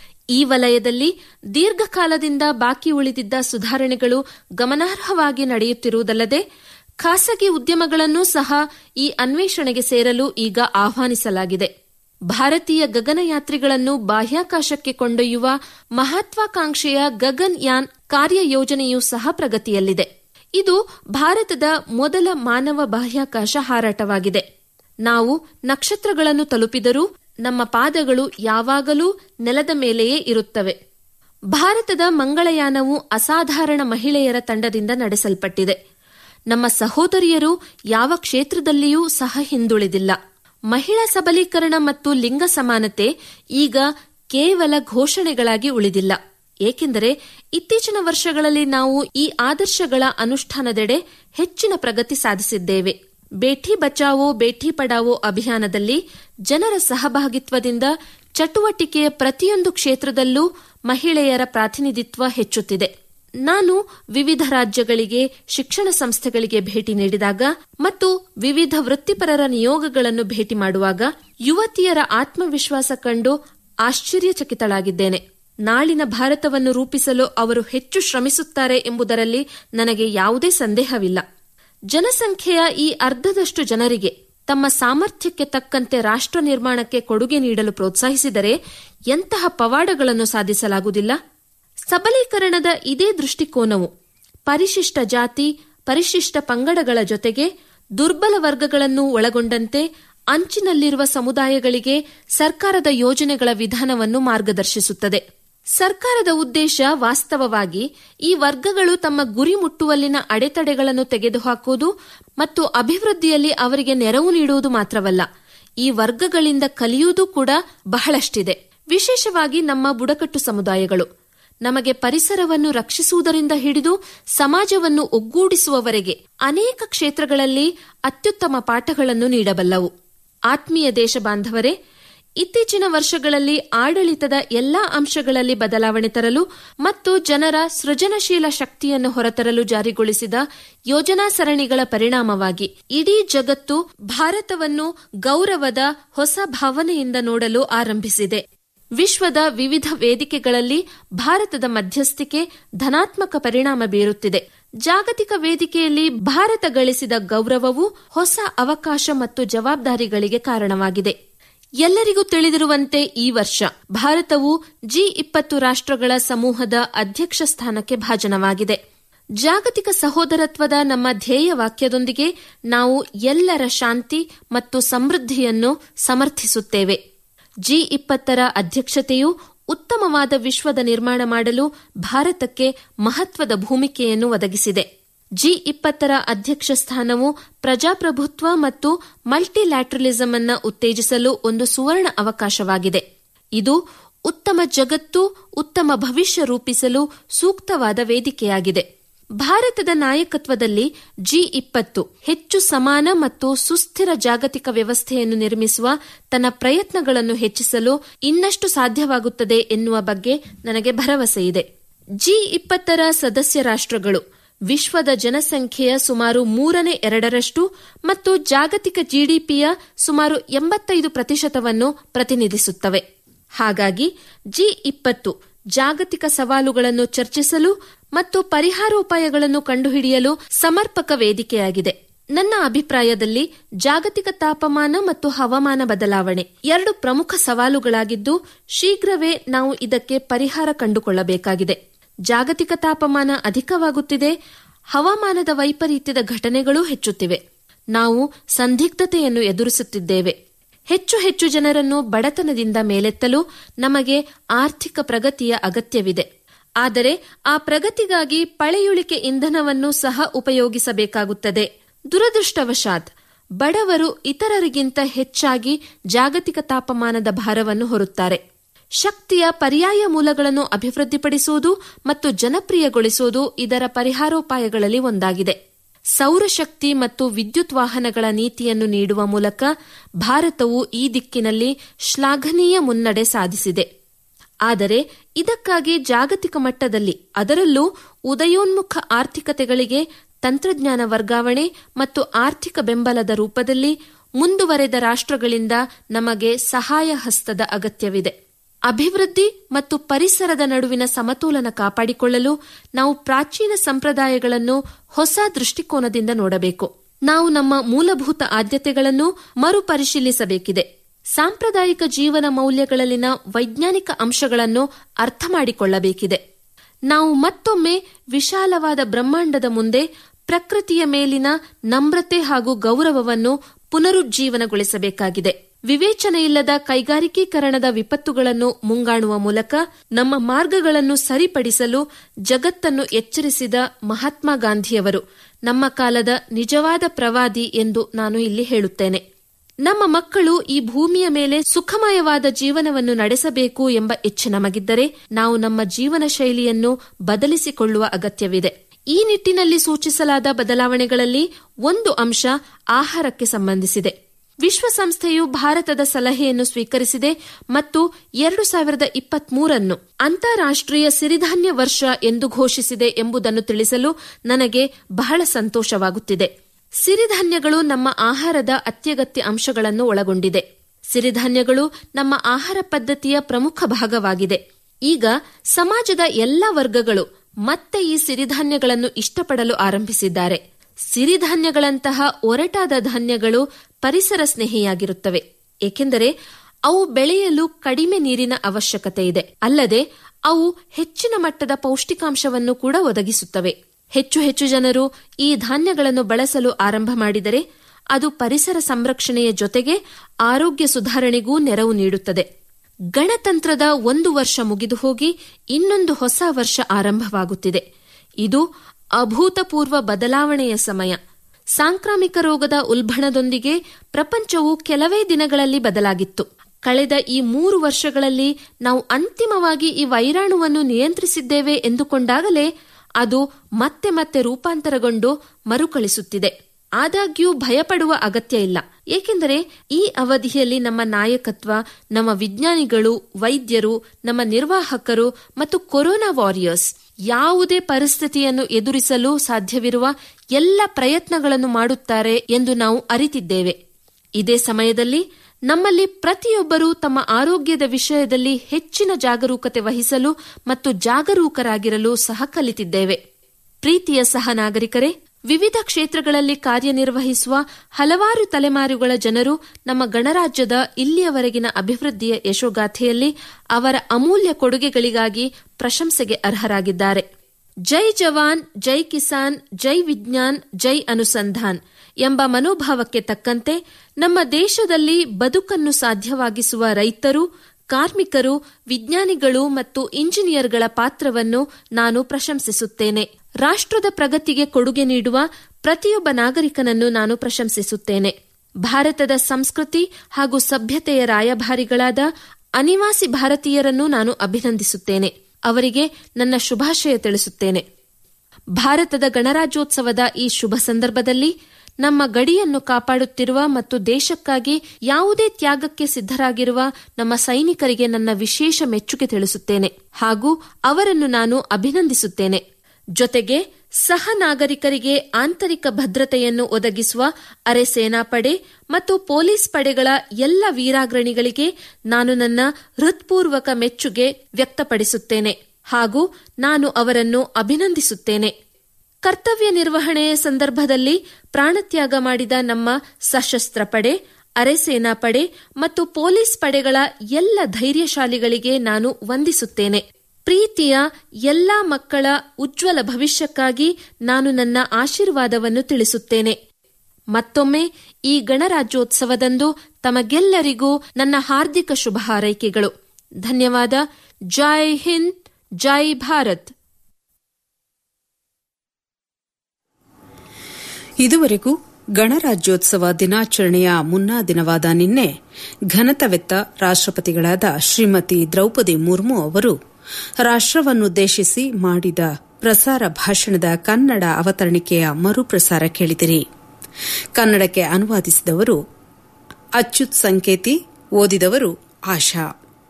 Speaker 3: ಈ ವಲಯದಲ್ಲಿ ದೀರ್ಘಕಾಲದಿಂದ ಬಾಕಿ ಉಳಿದಿದ್ದ ಸುಧಾರಣೆಗಳು ಗಮನಾರ್ಹವಾಗಿ ನಡೆಯುತ್ತಿರುವುದಲ್ಲದೆ ಖಾಸಗಿ ಉದ್ಯಮಗಳನ್ನೂ ಸಹ ಈ ಅನ್ವೇಷಣೆಗೆ ಸೇರಲು ಈಗ ಆಹ್ವಾನಿಸಲಾಗಿದೆ ಭಾರತೀಯ ಗಗನಯಾತ್ರಿಗಳನ್ನು ಬಾಹ್ಯಾಕಾಶಕ್ಕೆ ಕೊಂಡೊಯ್ಯುವ ಮಹತ್ವಾಕಾಂಕ್ಷೆಯ ಗಗನ್ ಯಾನ್ ಕಾರ್ಯಯೋಜನೆಯೂ ಸಹ ಪ್ರಗತಿಯಲ್ಲಿದೆ ಇದು ಭಾರತದ ಮೊದಲ ಮಾನವ ಬಾಹ್ಯಾಕಾಶ ಹಾರಾಟವಾಗಿದೆ ನಾವು ನಕ್ಷತ್ರಗಳನ್ನು ತಲುಪಿದರೂ ನಮ್ಮ ಪಾದಗಳು ಯಾವಾಗಲೂ ನೆಲದ ಮೇಲೆಯೇ ಇರುತ್ತವೆ ಭಾರತದ ಮಂಗಳಯಾನವು ಅಸಾಧಾರಣ ಮಹಿಳೆಯರ ತಂಡದಿಂದ ನಡೆಸಲ್ಪಟ್ಟಿದೆ ನಮ್ಮ ಸಹೋದರಿಯರು ಯಾವ ಕ್ಷೇತ್ರದಲ್ಲಿಯೂ ಸಹ ಹಿಂದುಳಿದಿಲ್ಲ ಮಹಿಳಾ ಸಬಲೀಕರಣ ಮತ್ತು ಲಿಂಗ ಸಮಾನತೆ ಈಗ ಕೇವಲ ಘೋಷಣೆಗಳಾಗಿ ಉಳಿದಿಲ್ಲ ಏಕೆಂದರೆ ಇತ್ತೀಚಿನ ವರ್ಷಗಳಲ್ಲಿ ನಾವು ಈ ಆದರ್ಶಗಳ ಅನುಷ್ಠಾನದೆಡೆ ಹೆಚ್ಚಿನ ಪ್ರಗತಿ ಸಾಧಿಸಿದ್ದೇವೆ ಬೇಟಿ ಬಚಾವೋ ಬೇಟಿ ಪಡಾವೋ ಅಭಿಯಾನದಲ್ಲಿ ಜನರ ಸಹಭಾಗಿತ್ವದಿಂದ ಚಟುವಟಿಕೆಯ ಪ್ರತಿಯೊಂದು ಕ್ಷೇತ್ರದಲ್ಲೂ ಮಹಿಳೆಯರ ಪ್ರಾತಿನಿಧಿತ್ವ ಹೆಚ್ಚುತ್ತಿದೆ ನಾನು ವಿವಿಧ ರಾಜ್ಯಗಳಿಗೆ ಶಿಕ್ಷಣ ಸಂಸ್ಥೆಗಳಿಗೆ ಭೇಟಿ ನೀಡಿದಾಗ ಮತ್ತು ವಿವಿಧ ವೃತ್ತಿಪರರ ನಿಯೋಗಗಳನ್ನು ಭೇಟಿ ಮಾಡುವಾಗ ಯುವತಿಯರ ಆತ್ಮವಿಶ್ವಾಸ ಕಂಡು ಆಶ್ಚರ್ಯಚಕಿತಳಾಗಿದ್ದೇನೆ ನಾಳಿನ ಭಾರತವನ್ನು ರೂಪಿಸಲು ಅವರು ಹೆಚ್ಚು ಶ್ರಮಿಸುತ್ತಾರೆ ಎಂಬುದರಲ್ಲಿ ನನಗೆ ಯಾವುದೇ ಸಂದೇಹವಿಲ್ಲ ಜನಸಂಖ್ಯೆಯ ಈ ಅರ್ಧದಷ್ಟು ಜನರಿಗೆ ತಮ್ಮ ಸಾಮರ್ಥ್ಯಕ್ಕೆ ತಕ್ಕಂತೆ ರಾಷ್ಟ್ರ ನಿರ್ಮಾಣಕ್ಕೆ ಕೊಡುಗೆ ನೀಡಲು ಪ್ರೋತ್ಸಾಹಿಸಿದರೆ ಎಂತಹ ಪವಾಡಗಳನ್ನು ಸಾಧಿಸಲಾಗುವುದಿಲ್ಲ ಸಬಲೀಕರಣದ ಇದೇ ದೃಷ್ಟಿಕೋನವು ಪರಿಶಿಷ್ಟ ಜಾತಿ ಪರಿಶಿಷ್ಟ ಪಂಗಡಗಳ ಜೊತೆಗೆ ದುರ್ಬಲ ವರ್ಗಗಳನ್ನು ಒಳಗೊಂಡಂತೆ ಅಂಚಿನಲ್ಲಿರುವ ಸಮುದಾಯಗಳಿಗೆ ಸರ್ಕಾರದ ಯೋಜನೆಗಳ ವಿಧಾನವನ್ನು ಮಾರ್ಗದರ್ಶಿಸುತ್ತದೆ ಸರ್ಕಾರದ ಉದ್ದೇಶ ವಾಸ್ತವವಾಗಿ ಈ ವರ್ಗಗಳು ತಮ್ಮ ಗುರಿ ಮುಟ್ಟುವಲ್ಲಿನ ಅಡೆತಡೆಗಳನ್ನು ತೆಗೆದುಹಾಕುವುದು ಮತ್ತು ಅಭಿವೃದ್ಧಿಯಲ್ಲಿ ಅವರಿಗೆ ನೆರವು ನೀಡುವುದು ಮಾತ್ರವಲ್ಲ ಈ ವರ್ಗಗಳಿಂದ ಕಲಿಯುವುದು ಕೂಡ ಬಹಳಷ್ಟಿದೆ ವಿಶೇಷವಾಗಿ ನಮ್ಮ ಬುಡಕಟ್ಟು ಸಮುದಾಯಗಳು ನಮಗೆ ಪರಿಸರವನ್ನು ರಕ್ಷಿಸುವುದರಿಂದ ಹಿಡಿದು ಸಮಾಜವನ್ನು ಒಗ್ಗೂಡಿಸುವವರೆಗೆ ಅನೇಕ ಕ್ಷೇತ್ರಗಳಲ್ಲಿ ಅತ್ಯುತ್ತಮ ಪಾಠಗಳನ್ನು ನೀಡಬಲ್ಲವು ಆತ್ಮೀಯ ದೇಶ ಬಾಂಧವರೇ ಇತ್ತೀಚಿನ ವರ್ಷಗಳಲ್ಲಿ ಆಡಳಿತದ ಎಲ್ಲಾ ಅಂಶಗಳಲ್ಲಿ ಬದಲಾವಣೆ ತರಲು ಮತ್ತು ಜನರ ಸೃಜನಶೀಲ ಶಕ್ತಿಯನ್ನು ಹೊರತರಲು ಜಾರಿಗೊಳಿಸಿದ ಯೋಜನಾ ಸರಣಿಗಳ ಪರಿಣಾಮವಾಗಿ ಇಡೀ ಜಗತ್ತು ಭಾರತವನ್ನು ಗೌರವದ ಹೊಸ ಭಾವನೆಯಿಂದ ನೋಡಲು ಆರಂಭಿಸಿದೆ ವಿಶ್ವದ ವಿವಿಧ ವೇದಿಕೆಗಳಲ್ಲಿ ಭಾರತದ ಮಧ್ಯಸ್ಥಿಕೆ ಧನಾತ್ಮಕ ಪರಿಣಾಮ ಬೀರುತ್ತಿದೆ ಜಾಗತಿಕ ವೇದಿಕೆಯಲ್ಲಿ ಭಾರತ ಗಳಿಸಿದ ಗೌರವವು ಹೊಸ ಅವಕಾಶ ಮತ್ತು ಜವಾಬ್ದಾರಿಗಳಿಗೆ ಕಾರಣವಾಗಿದೆ ಎಲ್ಲರಿಗೂ ತಿಳಿದಿರುವಂತೆ ಈ ವರ್ಷ ಭಾರತವು ಜಿ ಇಪ್ಪತ್ತು ರಾಷ್ಟ್ರಗಳ ಸಮೂಹದ ಅಧ್ಯಕ್ಷ ಸ್ಥಾನಕ್ಕೆ ಭಾಜನವಾಗಿದೆ ಜಾಗತಿಕ ಸಹೋದರತ್ವದ ನಮ್ಮ ಧ್ಯೇಯ ವಾಕ್ಯದೊಂದಿಗೆ ನಾವು ಎಲ್ಲರ ಶಾಂತಿ ಮತ್ತು ಸಮೃದ್ಧಿಯನ್ನು ಸಮರ್ಥಿಸುತ್ತೇವೆ ಜಿ ಇಪ್ಪತ್ತರ ಅಧ್ಯಕ್ಷತೆಯು ಉತ್ತಮವಾದ ವಿಶ್ವದ ನಿರ್ಮಾಣ ಮಾಡಲು ಭಾರತಕ್ಕೆ ಮಹತ್ವದ ಭೂಮಿಕೆಯನ್ನು ಒದಗಿಸಿದೆ ಜಿ ಇಪ್ಪತ್ತರ ಅಧ್ಯಕ್ಷ ಸ್ಥಾನವು ಪ್ರಜಾಪ್ರಭುತ್ವ ಮತ್ತು ಮಲ್ಟಿಲ್ಯಾಟ್ರಲಿಸಂ ಅನ್ನ ಉತ್ತೇಜಿಸಲು ಒಂದು ಸುವರ್ಣ ಅವಕಾಶವಾಗಿದೆ ಇದು ಉತ್ತಮ ಜಗತ್ತು ಉತ್ತಮ ಭವಿಷ್ಯ ರೂಪಿಸಲು ಸೂಕ್ತವಾದ ವೇದಿಕೆಯಾಗಿದೆ ಭಾರತದ ನಾಯಕತ್ವದಲ್ಲಿ ಜಿ ಇಪ್ಪತ್ತು ಹೆಚ್ಚು ಸಮಾನ ಮತ್ತು ಸುಸ್ಥಿರ ಜಾಗತಿಕ ವ್ಯವಸ್ಥೆಯನ್ನು ನಿರ್ಮಿಸುವ ತನ್ನ ಪ್ರಯತ್ನಗಳನ್ನು ಹೆಚ್ಚಿಸಲು ಇನ್ನಷ್ಟು ಸಾಧ್ಯವಾಗುತ್ತದೆ ಎನ್ನುವ ಬಗ್ಗೆ ನನಗೆ ಭರವಸೆಯಿದೆ ಜಿ ಇಪ್ಪತ್ತರ ಸದಸ್ಯ ರಾಷ್ಟ್ರಗಳು ವಿಶ್ವದ ಜನಸಂಖ್ಯೆಯ ಸುಮಾರು ಮೂರನೇ ಎರಡರಷ್ಟು ಮತ್ತು ಜಾಗತಿಕ ಜಿಡಿಪಿಯ ಸುಮಾರು ಎಂಬತ್ತೈದು ಪ್ರತಿಶತವನ್ನು ಪ್ರತಿನಿಧಿಸುತ್ತವೆ ಹಾಗಾಗಿ ಜಿ ಇಪ್ಪತ್ತು ಜಾಗತಿಕ ಸವಾಲುಗಳನ್ನು ಚರ್ಚಿಸಲು ಮತ್ತು ಪರಿಹಾರೋಪಾಯಗಳನ್ನು ಕಂಡುಹಿಡಿಯಲು ಸಮರ್ಪಕ ವೇದಿಕೆಯಾಗಿದೆ ನನ್ನ ಅಭಿಪ್ರಾಯದಲ್ಲಿ ಜಾಗತಿಕ ತಾಪಮಾನ ಮತ್ತು ಹವಾಮಾನ ಬದಲಾವಣೆ ಎರಡು ಪ್ರಮುಖ ಸವಾಲುಗಳಾಗಿದ್ದು ಶೀಘ್ರವೇ ನಾವು ಇದಕ್ಕೆ ಪರಿಹಾರ ಕಂಡುಕೊಳ್ಳಬೇಕಾಗಿದೆ ಜಾಗತಿಕ ತಾಪಮಾನ ಅಧಿಕವಾಗುತ್ತಿದೆ ಹವಾಮಾನದ ವೈಪರೀತ್ಯದ ಘಟನೆಗಳೂ ಹೆಚ್ಚುತ್ತಿವೆ ನಾವು ಸಂದಿಗ್ಧತೆಯನ್ನು ಎದುರಿಸುತ್ತಿದ್ದೇವೆ ಹೆಚ್ಚು ಹೆಚ್ಚು ಜನರನ್ನು ಬಡತನದಿಂದ ಮೇಲೆತ್ತಲು ನಮಗೆ ಆರ್ಥಿಕ ಪ್ರಗತಿಯ ಅಗತ್ಯವಿದೆ ಆದರೆ ಆ ಪ್ರಗತಿಗಾಗಿ ಪಳೆಯುಳಿಕೆ ಇಂಧನವನ್ನು ಸಹ ಉಪಯೋಗಿಸಬೇಕಾಗುತ್ತದೆ ದುರದೃಷ್ಟವಶಾತ್ ಬಡವರು ಇತರರಿಗಿಂತ ಹೆಚ್ಚಾಗಿ ಜಾಗತಿಕ ತಾಪಮಾನದ ಭಾರವನ್ನು ಹೊರುತ್ತಾರೆ ಶಕ್ತಿಯ ಪರ್ಯಾಯ ಮೂಲಗಳನ್ನು ಅಭಿವೃದ್ಧಿಪಡಿಸುವುದು ಮತ್ತು ಜನಪ್ರಿಯಗೊಳಿಸುವುದು ಇದರ ಪರಿಹಾರೋಪಾಯಗಳಲ್ಲಿ ಒಂದಾಗಿದೆ ಸೌರಶಕ್ತಿ ಮತ್ತು ವಿದ್ಯುತ್ ವಾಹನಗಳ ನೀತಿಯನ್ನು ನೀಡುವ ಮೂಲಕ ಭಾರತವು ಈ ದಿಕ್ಕಿನಲ್ಲಿ ಶ್ಲಾಘನೀಯ ಮುನ್ನಡೆ ಸಾಧಿಸಿದೆ ಆದರೆ ಇದಕ್ಕಾಗಿ ಜಾಗತಿಕ ಮಟ್ಟದಲ್ಲಿ ಅದರಲ್ಲೂ ಉದಯೋನ್ಮುಖ ಆರ್ಥಿಕತೆಗಳಿಗೆ ತಂತ್ರಜ್ಞಾನ ವರ್ಗಾವಣೆ ಮತ್ತು ಆರ್ಥಿಕ ಬೆಂಬಲದ ರೂಪದಲ್ಲಿ ಮುಂದುವರೆದ ರಾಷ್ಟ್ರಗಳಿಂದ ನಮಗೆ ಸಹಾಯ ಹಸ್ತದ ಅಗತ್ಯವಿದೆ ಅಭಿವೃದ್ಧಿ ಮತ್ತು ಪರಿಸರದ ನಡುವಿನ ಸಮತೋಲನ ಕಾಪಾಡಿಕೊಳ್ಳಲು ನಾವು ಪ್ರಾಚೀನ ಸಂಪ್ರದಾಯಗಳನ್ನು ಹೊಸ ದೃಷ್ಟಿಕೋನದಿಂದ ನೋಡಬೇಕು ನಾವು ನಮ್ಮ ಮೂಲಭೂತ ಆದ್ಯತೆಗಳನ್ನು ಮರುಪರಿಶೀಲಿಸಬೇಕಿದೆ ಸಾಂಪ್ರದಾಯಿಕ ಜೀವನ ಮೌಲ್ಯಗಳಲ್ಲಿನ ವೈಜ್ಞಾನಿಕ ಅಂಶಗಳನ್ನು ಅರ್ಥ ಮಾಡಿಕೊಳ್ಳಬೇಕಿದೆ ನಾವು ಮತ್ತೊಮ್ಮೆ ವಿಶಾಲವಾದ ಬ್ರಹ್ಮಾಂಡದ ಮುಂದೆ ಪ್ರಕೃತಿಯ ಮೇಲಿನ ನಮ್ರತೆ ಹಾಗೂ ಗೌರವವನ್ನು ಪುನರುಜ್ಜೀವನಗೊಳಿಸಬೇಕಾಗಿದೆ ವಿವೇಚನೆಯಿಲ್ಲದ ಕೈಗಾರಿಕೀಕರಣದ ವಿಪತ್ತುಗಳನ್ನು ಮುಂಗಾಣುವ ಮೂಲಕ ನಮ್ಮ ಮಾರ್ಗಗಳನ್ನು ಸರಿಪಡಿಸಲು ಜಗತ್ತನ್ನು ಎಚ್ಚರಿಸಿದ ಮಹಾತ್ಮ ಗಾಂಧಿಯವರು ನಮ್ಮ ಕಾಲದ ನಿಜವಾದ ಪ್ರವಾದಿ ಎಂದು ನಾನು ಇಲ್ಲಿ ಹೇಳುತ್ತೇನೆ ನಮ್ಮ ಮಕ್ಕಳು ಈ ಭೂಮಿಯ ಮೇಲೆ ಸುಖಮಯವಾದ ಜೀವನವನ್ನು ನಡೆಸಬೇಕು ಎಂಬ ಇಚ್ಛೆ ನಮಗಿದ್ದರೆ ನಾವು ನಮ್ಮ ಜೀವನ ಶೈಲಿಯನ್ನು ಬದಲಿಸಿಕೊಳ್ಳುವ ಅಗತ್ಯವಿದೆ ಈ ನಿಟ್ಟಿನಲ್ಲಿ ಸೂಚಿಸಲಾದ ಬದಲಾವಣೆಗಳಲ್ಲಿ ಒಂದು ಅಂಶ ಆಹಾರಕ್ಕೆ ಸಂಬಂಧಿಸಿದೆ ವಿಶ್ವಸಂಸ್ಥೆಯು ಭಾರತದ ಸಲಹೆಯನ್ನು ಸ್ವೀಕರಿಸಿದೆ ಮತ್ತು ಎರಡು ಸಾವಿರದ ಇಪ್ಪತ್ಮೂರನ್ನು ಅಂತಾರಾಷ್ಟ್ರೀಯ ಸಿರಿಧಾನ್ಯ ವರ್ಷ ಎಂದು ಘೋಷಿಸಿದೆ ಎಂಬುದನ್ನು ತಿಳಿಸಲು ನನಗೆ ಬಹಳ ಸಂತೋಷವಾಗುತ್ತಿದೆ ಸಿರಿಧಾನ್ಯಗಳು ನಮ್ಮ ಆಹಾರದ ಅತ್ಯಗತ್ಯ ಅಂಶಗಳನ್ನು ಒಳಗೊಂಡಿದೆ ಸಿರಿಧಾನ್ಯಗಳು ನಮ್ಮ ಆಹಾರ ಪದ್ಧತಿಯ ಪ್ರಮುಖ ಭಾಗವಾಗಿದೆ ಈಗ ಸಮಾಜದ ಎಲ್ಲ ವರ್ಗಗಳು ಮತ್ತೆ ಈ ಸಿರಿಧಾನ್ಯಗಳನ್ನು ಇಷ್ಟಪಡಲು ಆರಂಭಿಸಿದ್ದಾರೆ ಸಿರಿಧಾನ್ಯಗಳಂತಹ ಒರಟಾದ ಧಾನ್ಯಗಳು ಪರಿಸರ ಸ್ನೇಹಿಯಾಗಿರುತ್ತವೆ ಏಕೆಂದರೆ ಅವು ಬೆಳೆಯಲು ಕಡಿಮೆ ನೀರಿನ ಅವಶ್ಯಕತೆ ಇದೆ ಅಲ್ಲದೆ ಅವು ಹೆಚ್ಚಿನ ಮಟ್ಟದ ಪೌಷ್ಟಿಕಾಂಶವನ್ನು ಕೂಡ ಒದಗಿಸುತ್ತವೆ ಹೆಚ್ಚು ಹೆಚ್ಚು ಜನರು ಈ ಧಾನ್ಯಗಳನ್ನು ಬಳಸಲು ಆರಂಭ ಮಾಡಿದರೆ ಅದು ಪರಿಸರ ಸಂರಕ್ಷಣೆಯ ಜೊತೆಗೆ ಆರೋಗ್ಯ ಸುಧಾರಣೆಗೂ ನೆರವು ನೀಡುತ್ತದೆ ಗಣತಂತ್ರದ ಒಂದು ವರ್ಷ ಮುಗಿದು ಹೋಗಿ ಇನ್ನೊಂದು ಹೊಸ ವರ್ಷ ಆರಂಭವಾಗುತ್ತಿದೆ ಇದು ಅಭೂತಪೂರ್ವ ಬದಲಾವಣೆಯ ಸಮಯ ಸಾಂಕ್ರಾಮಿಕ ರೋಗದ ಉಲ್ಬಣದೊಂದಿಗೆ ಪ್ರಪಂಚವು ಕೆಲವೇ ದಿನಗಳಲ್ಲಿ ಬದಲಾಗಿತ್ತು ಕಳೆದ ಈ ಮೂರು ವರ್ಷಗಳಲ್ಲಿ ನಾವು ಅಂತಿಮವಾಗಿ ಈ ವೈರಾಣುವನ್ನು ನಿಯಂತ್ರಿಸಿದ್ದೇವೆ ಎಂದುಕೊಂಡಾಗಲೇ ಅದು ಮತ್ತೆ ಮತ್ತೆ ರೂಪಾಂತರಗೊಂಡು ಮರುಕಳಿಸುತ್ತಿದೆ ಆದಾಗ್ಯೂ ಭಯಪಡುವ ಅಗತ್ಯ ಇಲ್ಲ ಏಕೆಂದರೆ ಈ ಅವಧಿಯಲ್ಲಿ ನಮ್ಮ ನಾಯಕತ್ವ ನಮ್ಮ ವಿಜ್ಞಾನಿಗಳು ವೈದ್ಯರು ನಮ್ಮ ನಿರ್ವಾಹಕರು ಮತ್ತು ಕೊರೋನಾ ವಾರಿಯರ್ಸ್ ಯಾವುದೇ ಪರಿಸ್ಥಿತಿಯನ್ನು ಎದುರಿಸಲು ಸಾಧ್ಯವಿರುವ ಎಲ್ಲ ಪ್ರಯತ್ನಗಳನ್ನು ಮಾಡುತ್ತಾರೆ ಎಂದು ನಾವು ಅರಿತಿದ್ದೇವೆ ಇದೇ ಸಮಯದಲ್ಲಿ ನಮ್ಮಲ್ಲಿ ಪ್ರತಿಯೊಬ್ಬರೂ ತಮ್ಮ ಆರೋಗ್ಯದ ವಿಷಯದಲ್ಲಿ ಹೆಚ್ಚಿನ ಜಾಗರೂಕತೆ ವಹಿಸಲು ಮತ್ತು ಜಾಗರೂಕರಾಗಿರಲು ಸಹ ಕಲಿತಿದ್ದೇವೆ ಪ್ರೀತಿಯ ಸಹ ನಾಗರಿಕರೇ ವಿವಿಧ ಕ್ಷೇತ್ರಗಳಲ್ಲಿ ಕಾರ್ಯನಿರ್ವಹಿಸುವ ಹಲವಾರು ತಲೆಮಾರುಗಳ ಜನರು ನಮ್ಮ ಗಣರಾಜ್ಯದ ಇಲ್ಲಿಯವರೆಗಿನ ಅಭಿವೃದ್ಧಿಯ ಯಶೋಗಾಥೆಯಲ್ಲಿ ಅವರ ಅಮೂಲ್ಯ ಕೊಡುಗೆಗಳಿಗಾಗಿ ಪ್ರಶಂಸೆಗೆ ಅರ್ಹರಾಗಿದ್ದಾರೆ ಜೈ ಜವಾನ್ ಜೈ ಕಿಸಾನ್ ಜೈ ವಿಜ್ಞಾನ್ ಜೈ ಅನುಸಂಧಾನ್ ಎಂಬ ಮನೋಭಾವಕ್ಕೆ ತಕ್ಕಂತೆ ನಮ್ಮ ದೇಶದಲ್ಲಿ ಬದುಕನ್ನು ಸಾಧ್ಯವಾಗಿಸುವ ರೈತರು ಕಾರ್ಮಿಕರು ವಿಜ್ಞಾನಿಗಳು ಮತ್ತು ಇಂಜಿನಿಯರ್ಗಳ ಪಾತ್ರವನ್ನು ನಾನು ಪ್ರಶಂಸಿಸುತ್ತೇನೆ ರಾಷ್ಟ್ರದ ಪ್ರಗತಿಗೆ ಕೊಡುಗೆ ನೀಡುವ ಪ್ರತಿಯೊಬ್ಬ ನಾಗರಿಕನನ್ನು ನಾನು ಪ್ರಶಂಸಿಸುತ್ತೇನೆ ಭಾರತದ ಸಂಸ್ಕೃತಿ ಹಾಗೂ ಸಭ್ಯತೆಯ ರಾಯಭಾರಿಗಳಾದ ಅನಿವಾಸಿ ಭಾರತೀಯರನ್ನು ನಾನು ಅಭಿನಂದಿಸುತ್ತೇನೆ ಅವರಿಗೆ ನನ್ನ ಶುಭಾಶಯ ತಿಳಿಸುತ್ತೇನೆ ಭಾರತದ ಗಣರಾಜ್ಯೋತ್ಸವದ ಈ ಶುಭ ಸಂದರ್ಭದಲ್ಲಿ ನಮ್ಮ ಗಡಿಯನ್ನು ಕಾಪಾಡುತ್ತಿರುವ ಮತ್ತು ದೇಶಕ್ಕಾಗಿ ಯಾವುದೇ ತ್ಯಾಗಕ್ಕೆ ಸಿದ್ಧರಾಗಿರುವ ನಮ್ಮ ಸೈನಿಕರಿಗೆ ನನ್ನ ವಿಶೇಷ ಮೆಚ್ಚುಗೆ ತಿಳಿಸುತ್ತೇನೆ ಹಾಗೂ ಅವರನ್ನು ನಾನು ಅಭಿನಂದಿಸುತ್ತೇನೆ ಜೊತೆಗೆ ಸಹ ನಾಗರಿಕರಿಗೆ ಆಂತರಿಕ ಭದ್ರತೆಯನ್ನು ಒದಗಿಸುವ ಅರೆ ಸೇನಾಪಡೆ ಮತ್ತು ಪೊಲೀಸ್ ಪಡೆಗಳ ಎಲ್ಲ ವೀರಾಗ್ರಣಿಗಳಿಗೆ ನಾನು ನನ್ನ ಹೃತ್ಪೂರ್ವಕ ಮೆಚ್ಚುಗೆ ವ್ಯಕ್ತಪಡಿಸುತ್ತೇನೆ ಹಾಗೂ ನಾನು ಅವರನ್ನು ಅಭಿನಂದಿಸುತ್ತೇನೆ ಕರ್ತವ್ಯ ನಿರ್ವಹಣೆಯ ಸಂದರ್ಭದಲ್ಲಿ ಪ್ರಾಣತ್ಯಾಗ ಮಾಡಿದ ನಮ್ಮ ಸಶಸ್ತ್ರ ಪಡೆ ಅರೆ ಸೇನಾಪಡೆ ಮತ್ತು ಪೊಲೀಸ್ ಪಡೆಗಳ ಎಲ್ಲ ಧೈರ್ಯಶಾಲಿಗಳಿಗೆ ನಾನು ವಂದಿಸುತ್ತೇನೆ ಪ್ರೀತಿಯ ಎಲ್ಲಾ ಮಕ್ಕಳ ಉಜ್ವಲ ಭವಿಷ್ಯಕ್ಕಾಗಿ ನಾನು ನನ್ನ ಆಶೀರ್ವಾದವನ್ನು ತಿಳಿಸುತ್ತೇನೆ ಮತ್ತೊಮ್ಮೆ ಈ ಗಣರಾಜ್ಯೋತ್ಸವದಂದು ತಮಗೆಲ್ಲರಿಗೂ ನನ್ನ ಹಾರ್ದಿಕ ಶುಭ ಹಾರೈಕೆಗಳು ಧನ್ಯವಾದ ಜೈ ಹಿಂದ್ ಜೈ ಭಾರತ್
Speaker 11: ಇದುವರೆಗೂ ಗಣರಾಜ್ಯೋತ್ಸವ ದಿನಾಚರಣೆಯ ಮುನ್ನಾ ದಿನವಾದ ನಿನ್ನೆ ಘನತವೆತ್ತ ರಾಷ್ಟ್ರಪತಿಗಳಾದ ಶ್ರೀಮತಿ ದ್ರೌಪದಿ ಮುರ್ಮು ಅವರು ರಾಷ್ಟವನ್ನುದ್ದೇಶಿಸಿ ಮಾಡಿದ ಪ್ರಸಾರ ಭಾಷಣದ ಕನ್ನಡ ಅವತರಣಿಕೆಯ ಮರುಪ್ರಸಾರ ಕೇಳಿದಿರಿ ಕನ್ನಡಕ್ಕೆ ಅನುವಾದಿಸಿದವರು ಅಚ್ಯುತ್ ಸಂಕೇತಿ ಓದಿದವರು ಆಶಾ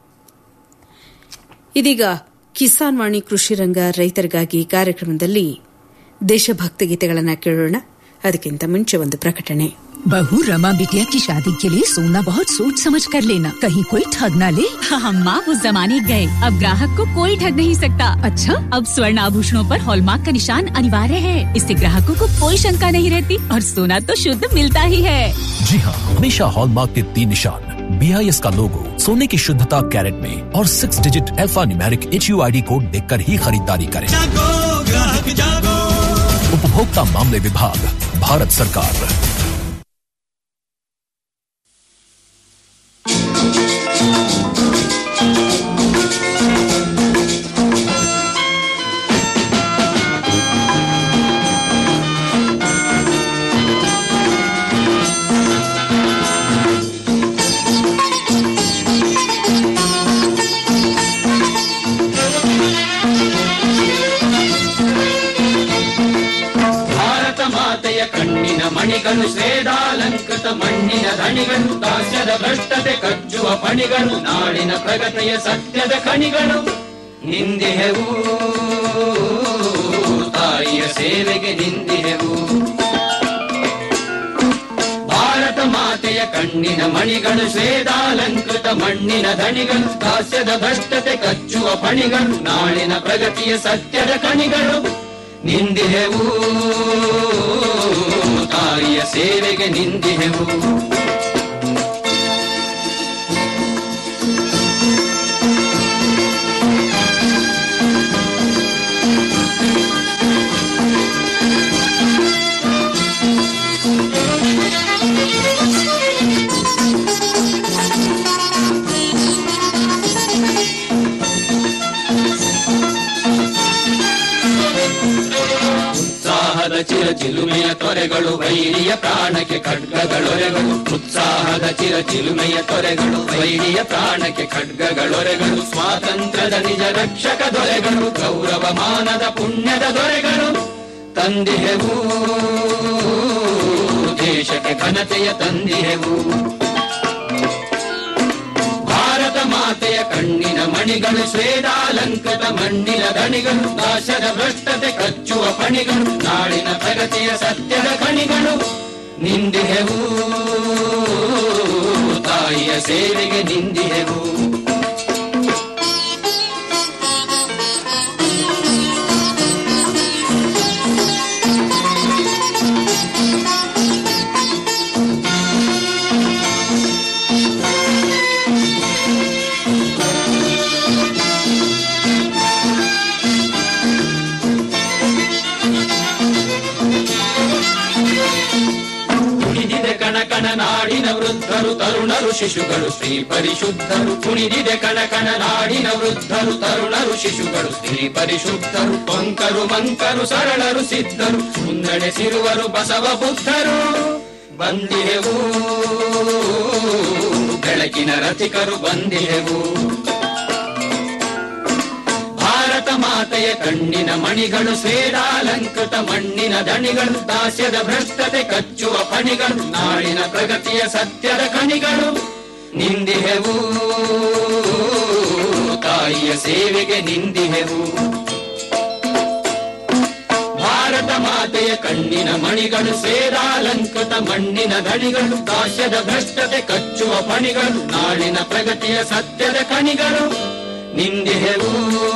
Speaker 11: ಇದೀಗ ಕಿಸಾನ್ ವಾಣಿ ಕೃಷಿ ರಂಗ ರೈತರಿಗಾಗಿ ಕಾರ್ಯಕ್ರಮದಲ್ಲಿ ದೇಶಭಕ್ತಿ ಗೀತೆಗಳನ್ನು ಕೇಳೋಣ ಅದಕ್ಕಿಂತ ಮುಂಚೆ ಒಂದು ಪ್ರಕಟಣೆ
Speaker 4: बहू रमा बिटिया की शादी के लिए सोना बहुत सोच समझ कर लेना कहीं कोई ठग ना ले
Speaker 18: हम माँ उस जमाने गए अब ग्राहक को कोई ठग नहीं सकता अच्छा अब स्वर्ण आभूषणों पर हॉलमार्क का निशान अनिवार्य है इससे ग्राहकों को कोई शंका नहीं रहती और सोना तो शुद्ध मिलता ही है
Speaker 16: जी हाँ हमेशा हॉलमार्क के तीन निशान बीआईएस का लोगो सोने की शुद्धता कैरेट में और six digit alphanumeric H code देखकर ही खरीदारी करें उपभोक्ता मामले विभाग भारत सरकार
Speaker 5: ಭಾರತ ಮಾತೆಯ ಕಣ್ಣಿನ ಮಣಿಗಳು ಶ್ವೇದಾಲಂಕೃತ ಮಣ್ಣಿನ ಧಣಿಗಳು ದಾಸ್ಯದ ಭ್ರಷ್ಟತೆ ಕಚ್ಚುವ ಪಣಿಗಳು ನಾಡಿನ ಪ್ರಗತಿಯ ಸತ್ಯದ ಕಣಿಗಳು ನಿಂದಿಹೆವು ತಾಯಿಯ ಸೇವೆಗೆ ನಿಂದಿಹೆವು ಭಾರತ ಮಾತೆಯ ಕಣ್ಣಿನ ಮಣಿಗಳು ಶ್ವೇದಾಲಂಕೃತ ಮಣ್ಣಿನ ಧಣಿಗಳು ದಾಸ್ಯದ ಭ್ರಷ್ಟತೆ ಕಚ್ಚುವ ಪಣಿಗಳು ನಾಳಿನ ಪ್ರಗತಿಯ ಸತ್ಯದ ಕಣಿಗಳು ನಿಂದಿಹೆವು ತಾಯಿಯ ಸೇವೆಗೆ ನಿಂದಿಹೆವು ಉತ್ಸಾಹದ ಚಿರ ಚಿಲುಮೆಯ ತೊರೆಗಳು ವೈರಿಯ ಪ್ರಾಣಕ್ಕೆ ಖಡ್ಗಗಳೊರೆಗಳು ಉತ್ಸಾಹದ ಚಿರ ಚಿಲುಮೆಯ ತೊರೆಗಳು ವೈರಿಯ ಪ್ರಾಣಕ್ಕೆ ಖಡ್ಗಗಳೊರೆಗಳು ಸ್ವಾತಂತ್ರ್ಯದ ನಿಜ ರಕ್ಷಕ ದೊರೆಗಳು ಗೌರವ ಮಾನದ ಪುಣ್ಯದ ದೊರೆಗಳು ತಂದಿಹೆವು ದೇಶಕ್ಕೆ ಘನತೆಯ ತಂದಿಹೆವು ಭಾರತ ಮಾತೆಯ ಕಣ್ಣಿನ ಮಣಿಗಳು ಶ್ವೇದಾಲಂಕೃತ ಮಣ್ಣಿನ ದಣಿಗಳು ನಾಶದ ಭ್ರಷ್ಟತೆ ಕಚ್ಚುವ ಪಣಿಗಳು ನಾಡಿನ ಪ್ರಗತಿಯ ಸತ್ಯದ ಕಣಿಗಳು ನಿಂದಿಹೆವು ತಾಯಿಯ ಸೇವೆಗೆ ನಿಂದಿಹೆವು ಕುಣಿದಿದೆ ಕಣಕಣ ನಾಡಿನ ವೃದ್ಧರು ತರುಣರು ಶಿಶುಗಳು ಸ್ತ್ರೀ ಪರಿಶುದ್ಧರು ಕುಣಿದಿದೆ ಕಣಕಣ ನಾಡಿನ ವೃದ್ಧರು ತರುಣರು ಶಿಶುಗಳು ಸ್ತ್ರೀ ಪರಿಶುದ್ಧರು ಪಂಕರು ಮಂಕರು ಸರಳರು ಸಿದ್ಧರು ಮುನ್ನಡೆಸಿರುವರು ಬಸವ ಬುದ್ಧರು ಬಂದಿಹೆವು ಬೆಳಕಿನ ರಥಿಕರು ಬಂದಿಹೆವು ಭಾರತ ಮಾತೆಯ ಕಣ್ಣಿನ ಮಣಿಗಳು ಶ್ವೇದಾಲಂಕೃತ ಮಣ್ಣಿನ ದಣಿಗಳು ದಾಸ್ಯದ ಭ್ರಷ್ಟತೆ ಕಚ್ಚುವ ಪಣಿಗಳು ನಾಡಿನ ಪ್ರಗತಿಯ ಸತ್ಯದ ಕಣಿಗಳು ನಿಂದಿಹೆವು ತಾಯಿಯ ಸೇವೆಗೆ ನಿಂದಿಹೆವು ಭಾರತ ಮಾತೆಯ ಕಣ್ಣಿನ ಮಣಿಗಳು ಶ್ವೇದಾಲಂಕೃತ ಮಣ್ಣಿನ ದಣಿಗಳು ದಾಸ್ಯದ ಭ್ರಷ್ಟತೆ ಕಚ್ಚುವ ಪಣಿಗಳು ನಾಡಿನ ಪ್ರಗತಿಯ ಸತ್ಯದ ಕಣಿಗಳು ನಿಂದಿಹೆವು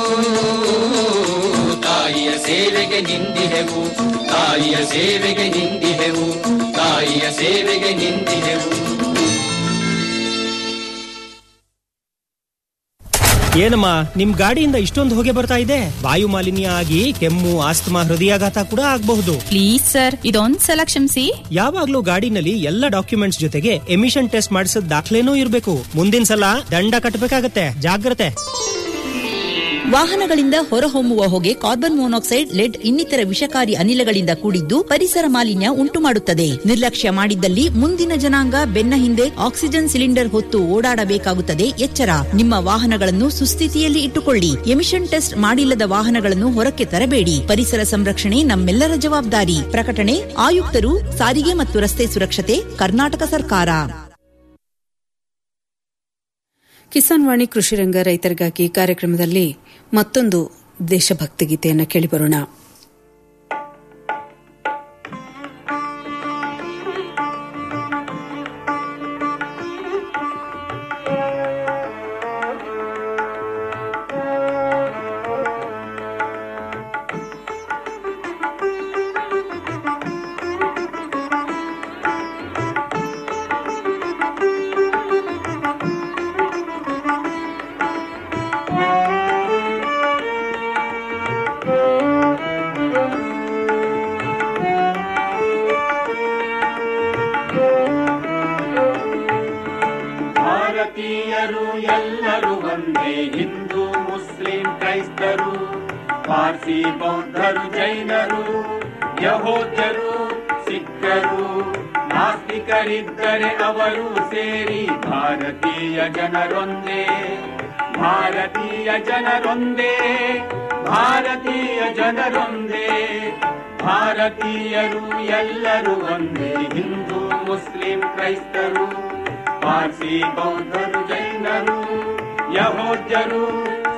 Speaker 5: ತಾಯಿಯ ಸೇವೆಗೆ ನಿಂದಿಹೆವು ತಾಯಿಯ ಸೇವೆಗೆ ನಿಂದಿಹೆವು ತಾಯಿಯ ಸೇವೆಗೆ ನಿಂದಿಹೆವು
Speaker 17: ಏನಮ್ಮ ನಿಮ್ ಗಾಡಿಯಿಂದ ಇಷ್ಟೊಂದು ಹೊಗೆ ಬರ್ತಾ ಇದೆ ವಾಯು ಮಾಲಿನ್ಯ ಆಗಿ ಕೆಮ್ಮು ಆಸ್ತಮಾ ಹೃದಯಾಘಾತ ಕೂಡ ಆಗಬಹುದು
Speaker 18: ಪ್ಲೀಸ್ ಸರ್ ಇದೊಂದ್ಸಲ ಕ್ಷಮಿಸಿ
Speaker 17: ಯಾವಾಗ್ಲೂ ಗಾಡಿನಲ್ಲಿ ಎಲ್ಲ ಡಾಕ್ಯುಮೆಂಟ್ಸ್ ಜೊತೆಗೆ ಎಮಿಷನ್ ಟೆಸ್ಟ್ ಮಾಡಿಸಿದ ದಾಖಲೆನೂ ಇರಬೇಕು ಮುಂದಿನ ಸಲ ದಂಡ ಕಟ್ಟಬೇಕಾಗತ್ತೆ ಜಾಗ್ರತೆ
Speaker 14: ವಾಹನಗಳಿಂದ ಹೊರಹೊಮ್ಮುವ ಹೊಗೆ ಕಾರ್ಬನ್ ಮೊನಾಕ್ಸೈಡ್ ಲೆಡ್ ಇನ್ನಿತರ ವಿಷಕಾರಿ ಅನಿಲಗಳಿಂದ ಕೂಡಿದ್ದು ಪರಿಸರ ಮಾಲಿನ್ಯ ಉಂಟು ಮಾಡುತ್ತದೆ ನಿರ್ಲಕ್ಷ್ಯ ಮಾಡಿದ್ದಲ್ಲಿ ಮುಂದಿನ ಜನಾಂಗ ಬೆನ್ನ ಹಿಂದೆ ಆಕ್ಸಿಜನ್ ಸಿಲಿಂಡರ್ ಹೊತ್ತು ಓಡಾಡಬೇಕಾಗುತ್ತದೆ ಎಚ್ಚರ ನಿಮ್ಮ ವಾಹನಗಳನ್ನು ಸುಸ್ಥಿತಿಯಲ್ಲಿ ಇಟ್ಟುಕೊಳ್ಳಿ ಎಮಿಷನ್ ಟೆಸ್ಟ್ ಮಾಡಿಲ್ಲದ ವಾಹನಗಳನ್ನು ಹೊರಕ್ಕೆ ತರಬೇಡಿ ಪರಿಸರ ಸಂರಕ್ಷಣೆ ನಮ್ಮೆಲ್ಲರ ಜವಾಬ್ದಾರಿ ಪ್ರಕಟಣೆ ಆಯುಕ್ತರು ಸಾರಿಗೆ ಮತ್ತು ರಸ್ತೆ ಸುರಕ್ಷತೆ ಕರ್ನಾಟಕ ಸರ್ಕಾರ
Speaker 11: ಕಿಸಾನ್ ವಾಣಿ ಕೃಷಿ ರಂಗ ರೈತರಿಗಾಗಿ ಕಾರ್ಯಕ್ರಮದಲ್ಲಿ ಮತ್ತೊಂದು ದೇಶಭಕ್ತಿ ಗೀತೆಯನ್ನು ಕೇಳಿಬರೋಣ
Speaker 5: Thank you. ಹಿಂದೂ ಮುಸ್ಲಿಂ ಕ್ರೈಸ್ತರು ಪಾರ್ಸಿ ಬೌದ್ಧರು ಜೈನರು ಯಹೋದ್ಯರು ಸಿಖ್ಖರು ನಾಸ್ತಿಕರಿದ್ದರೆ ಅವರು ಸೇರಿ ಭಾರತೀಯ ಜನರೊಂದೇ ಭಾರತೀಯ ಜನರೊಂದೇ ಭಾರತೀಯ ಜನರೊಂದೇ ಭಾರತೀಯರು ಎಲ್ಲರೂ ಒಂದೇ ಹಿಂದೂ ಮುಸ್ಲಿಂ ಕ್ರೈಸ್ತರು ಪಾರ್ಸಿ ಬೌದ್ಧರು ಜೈನರು ಯಹೋದ್ಯರು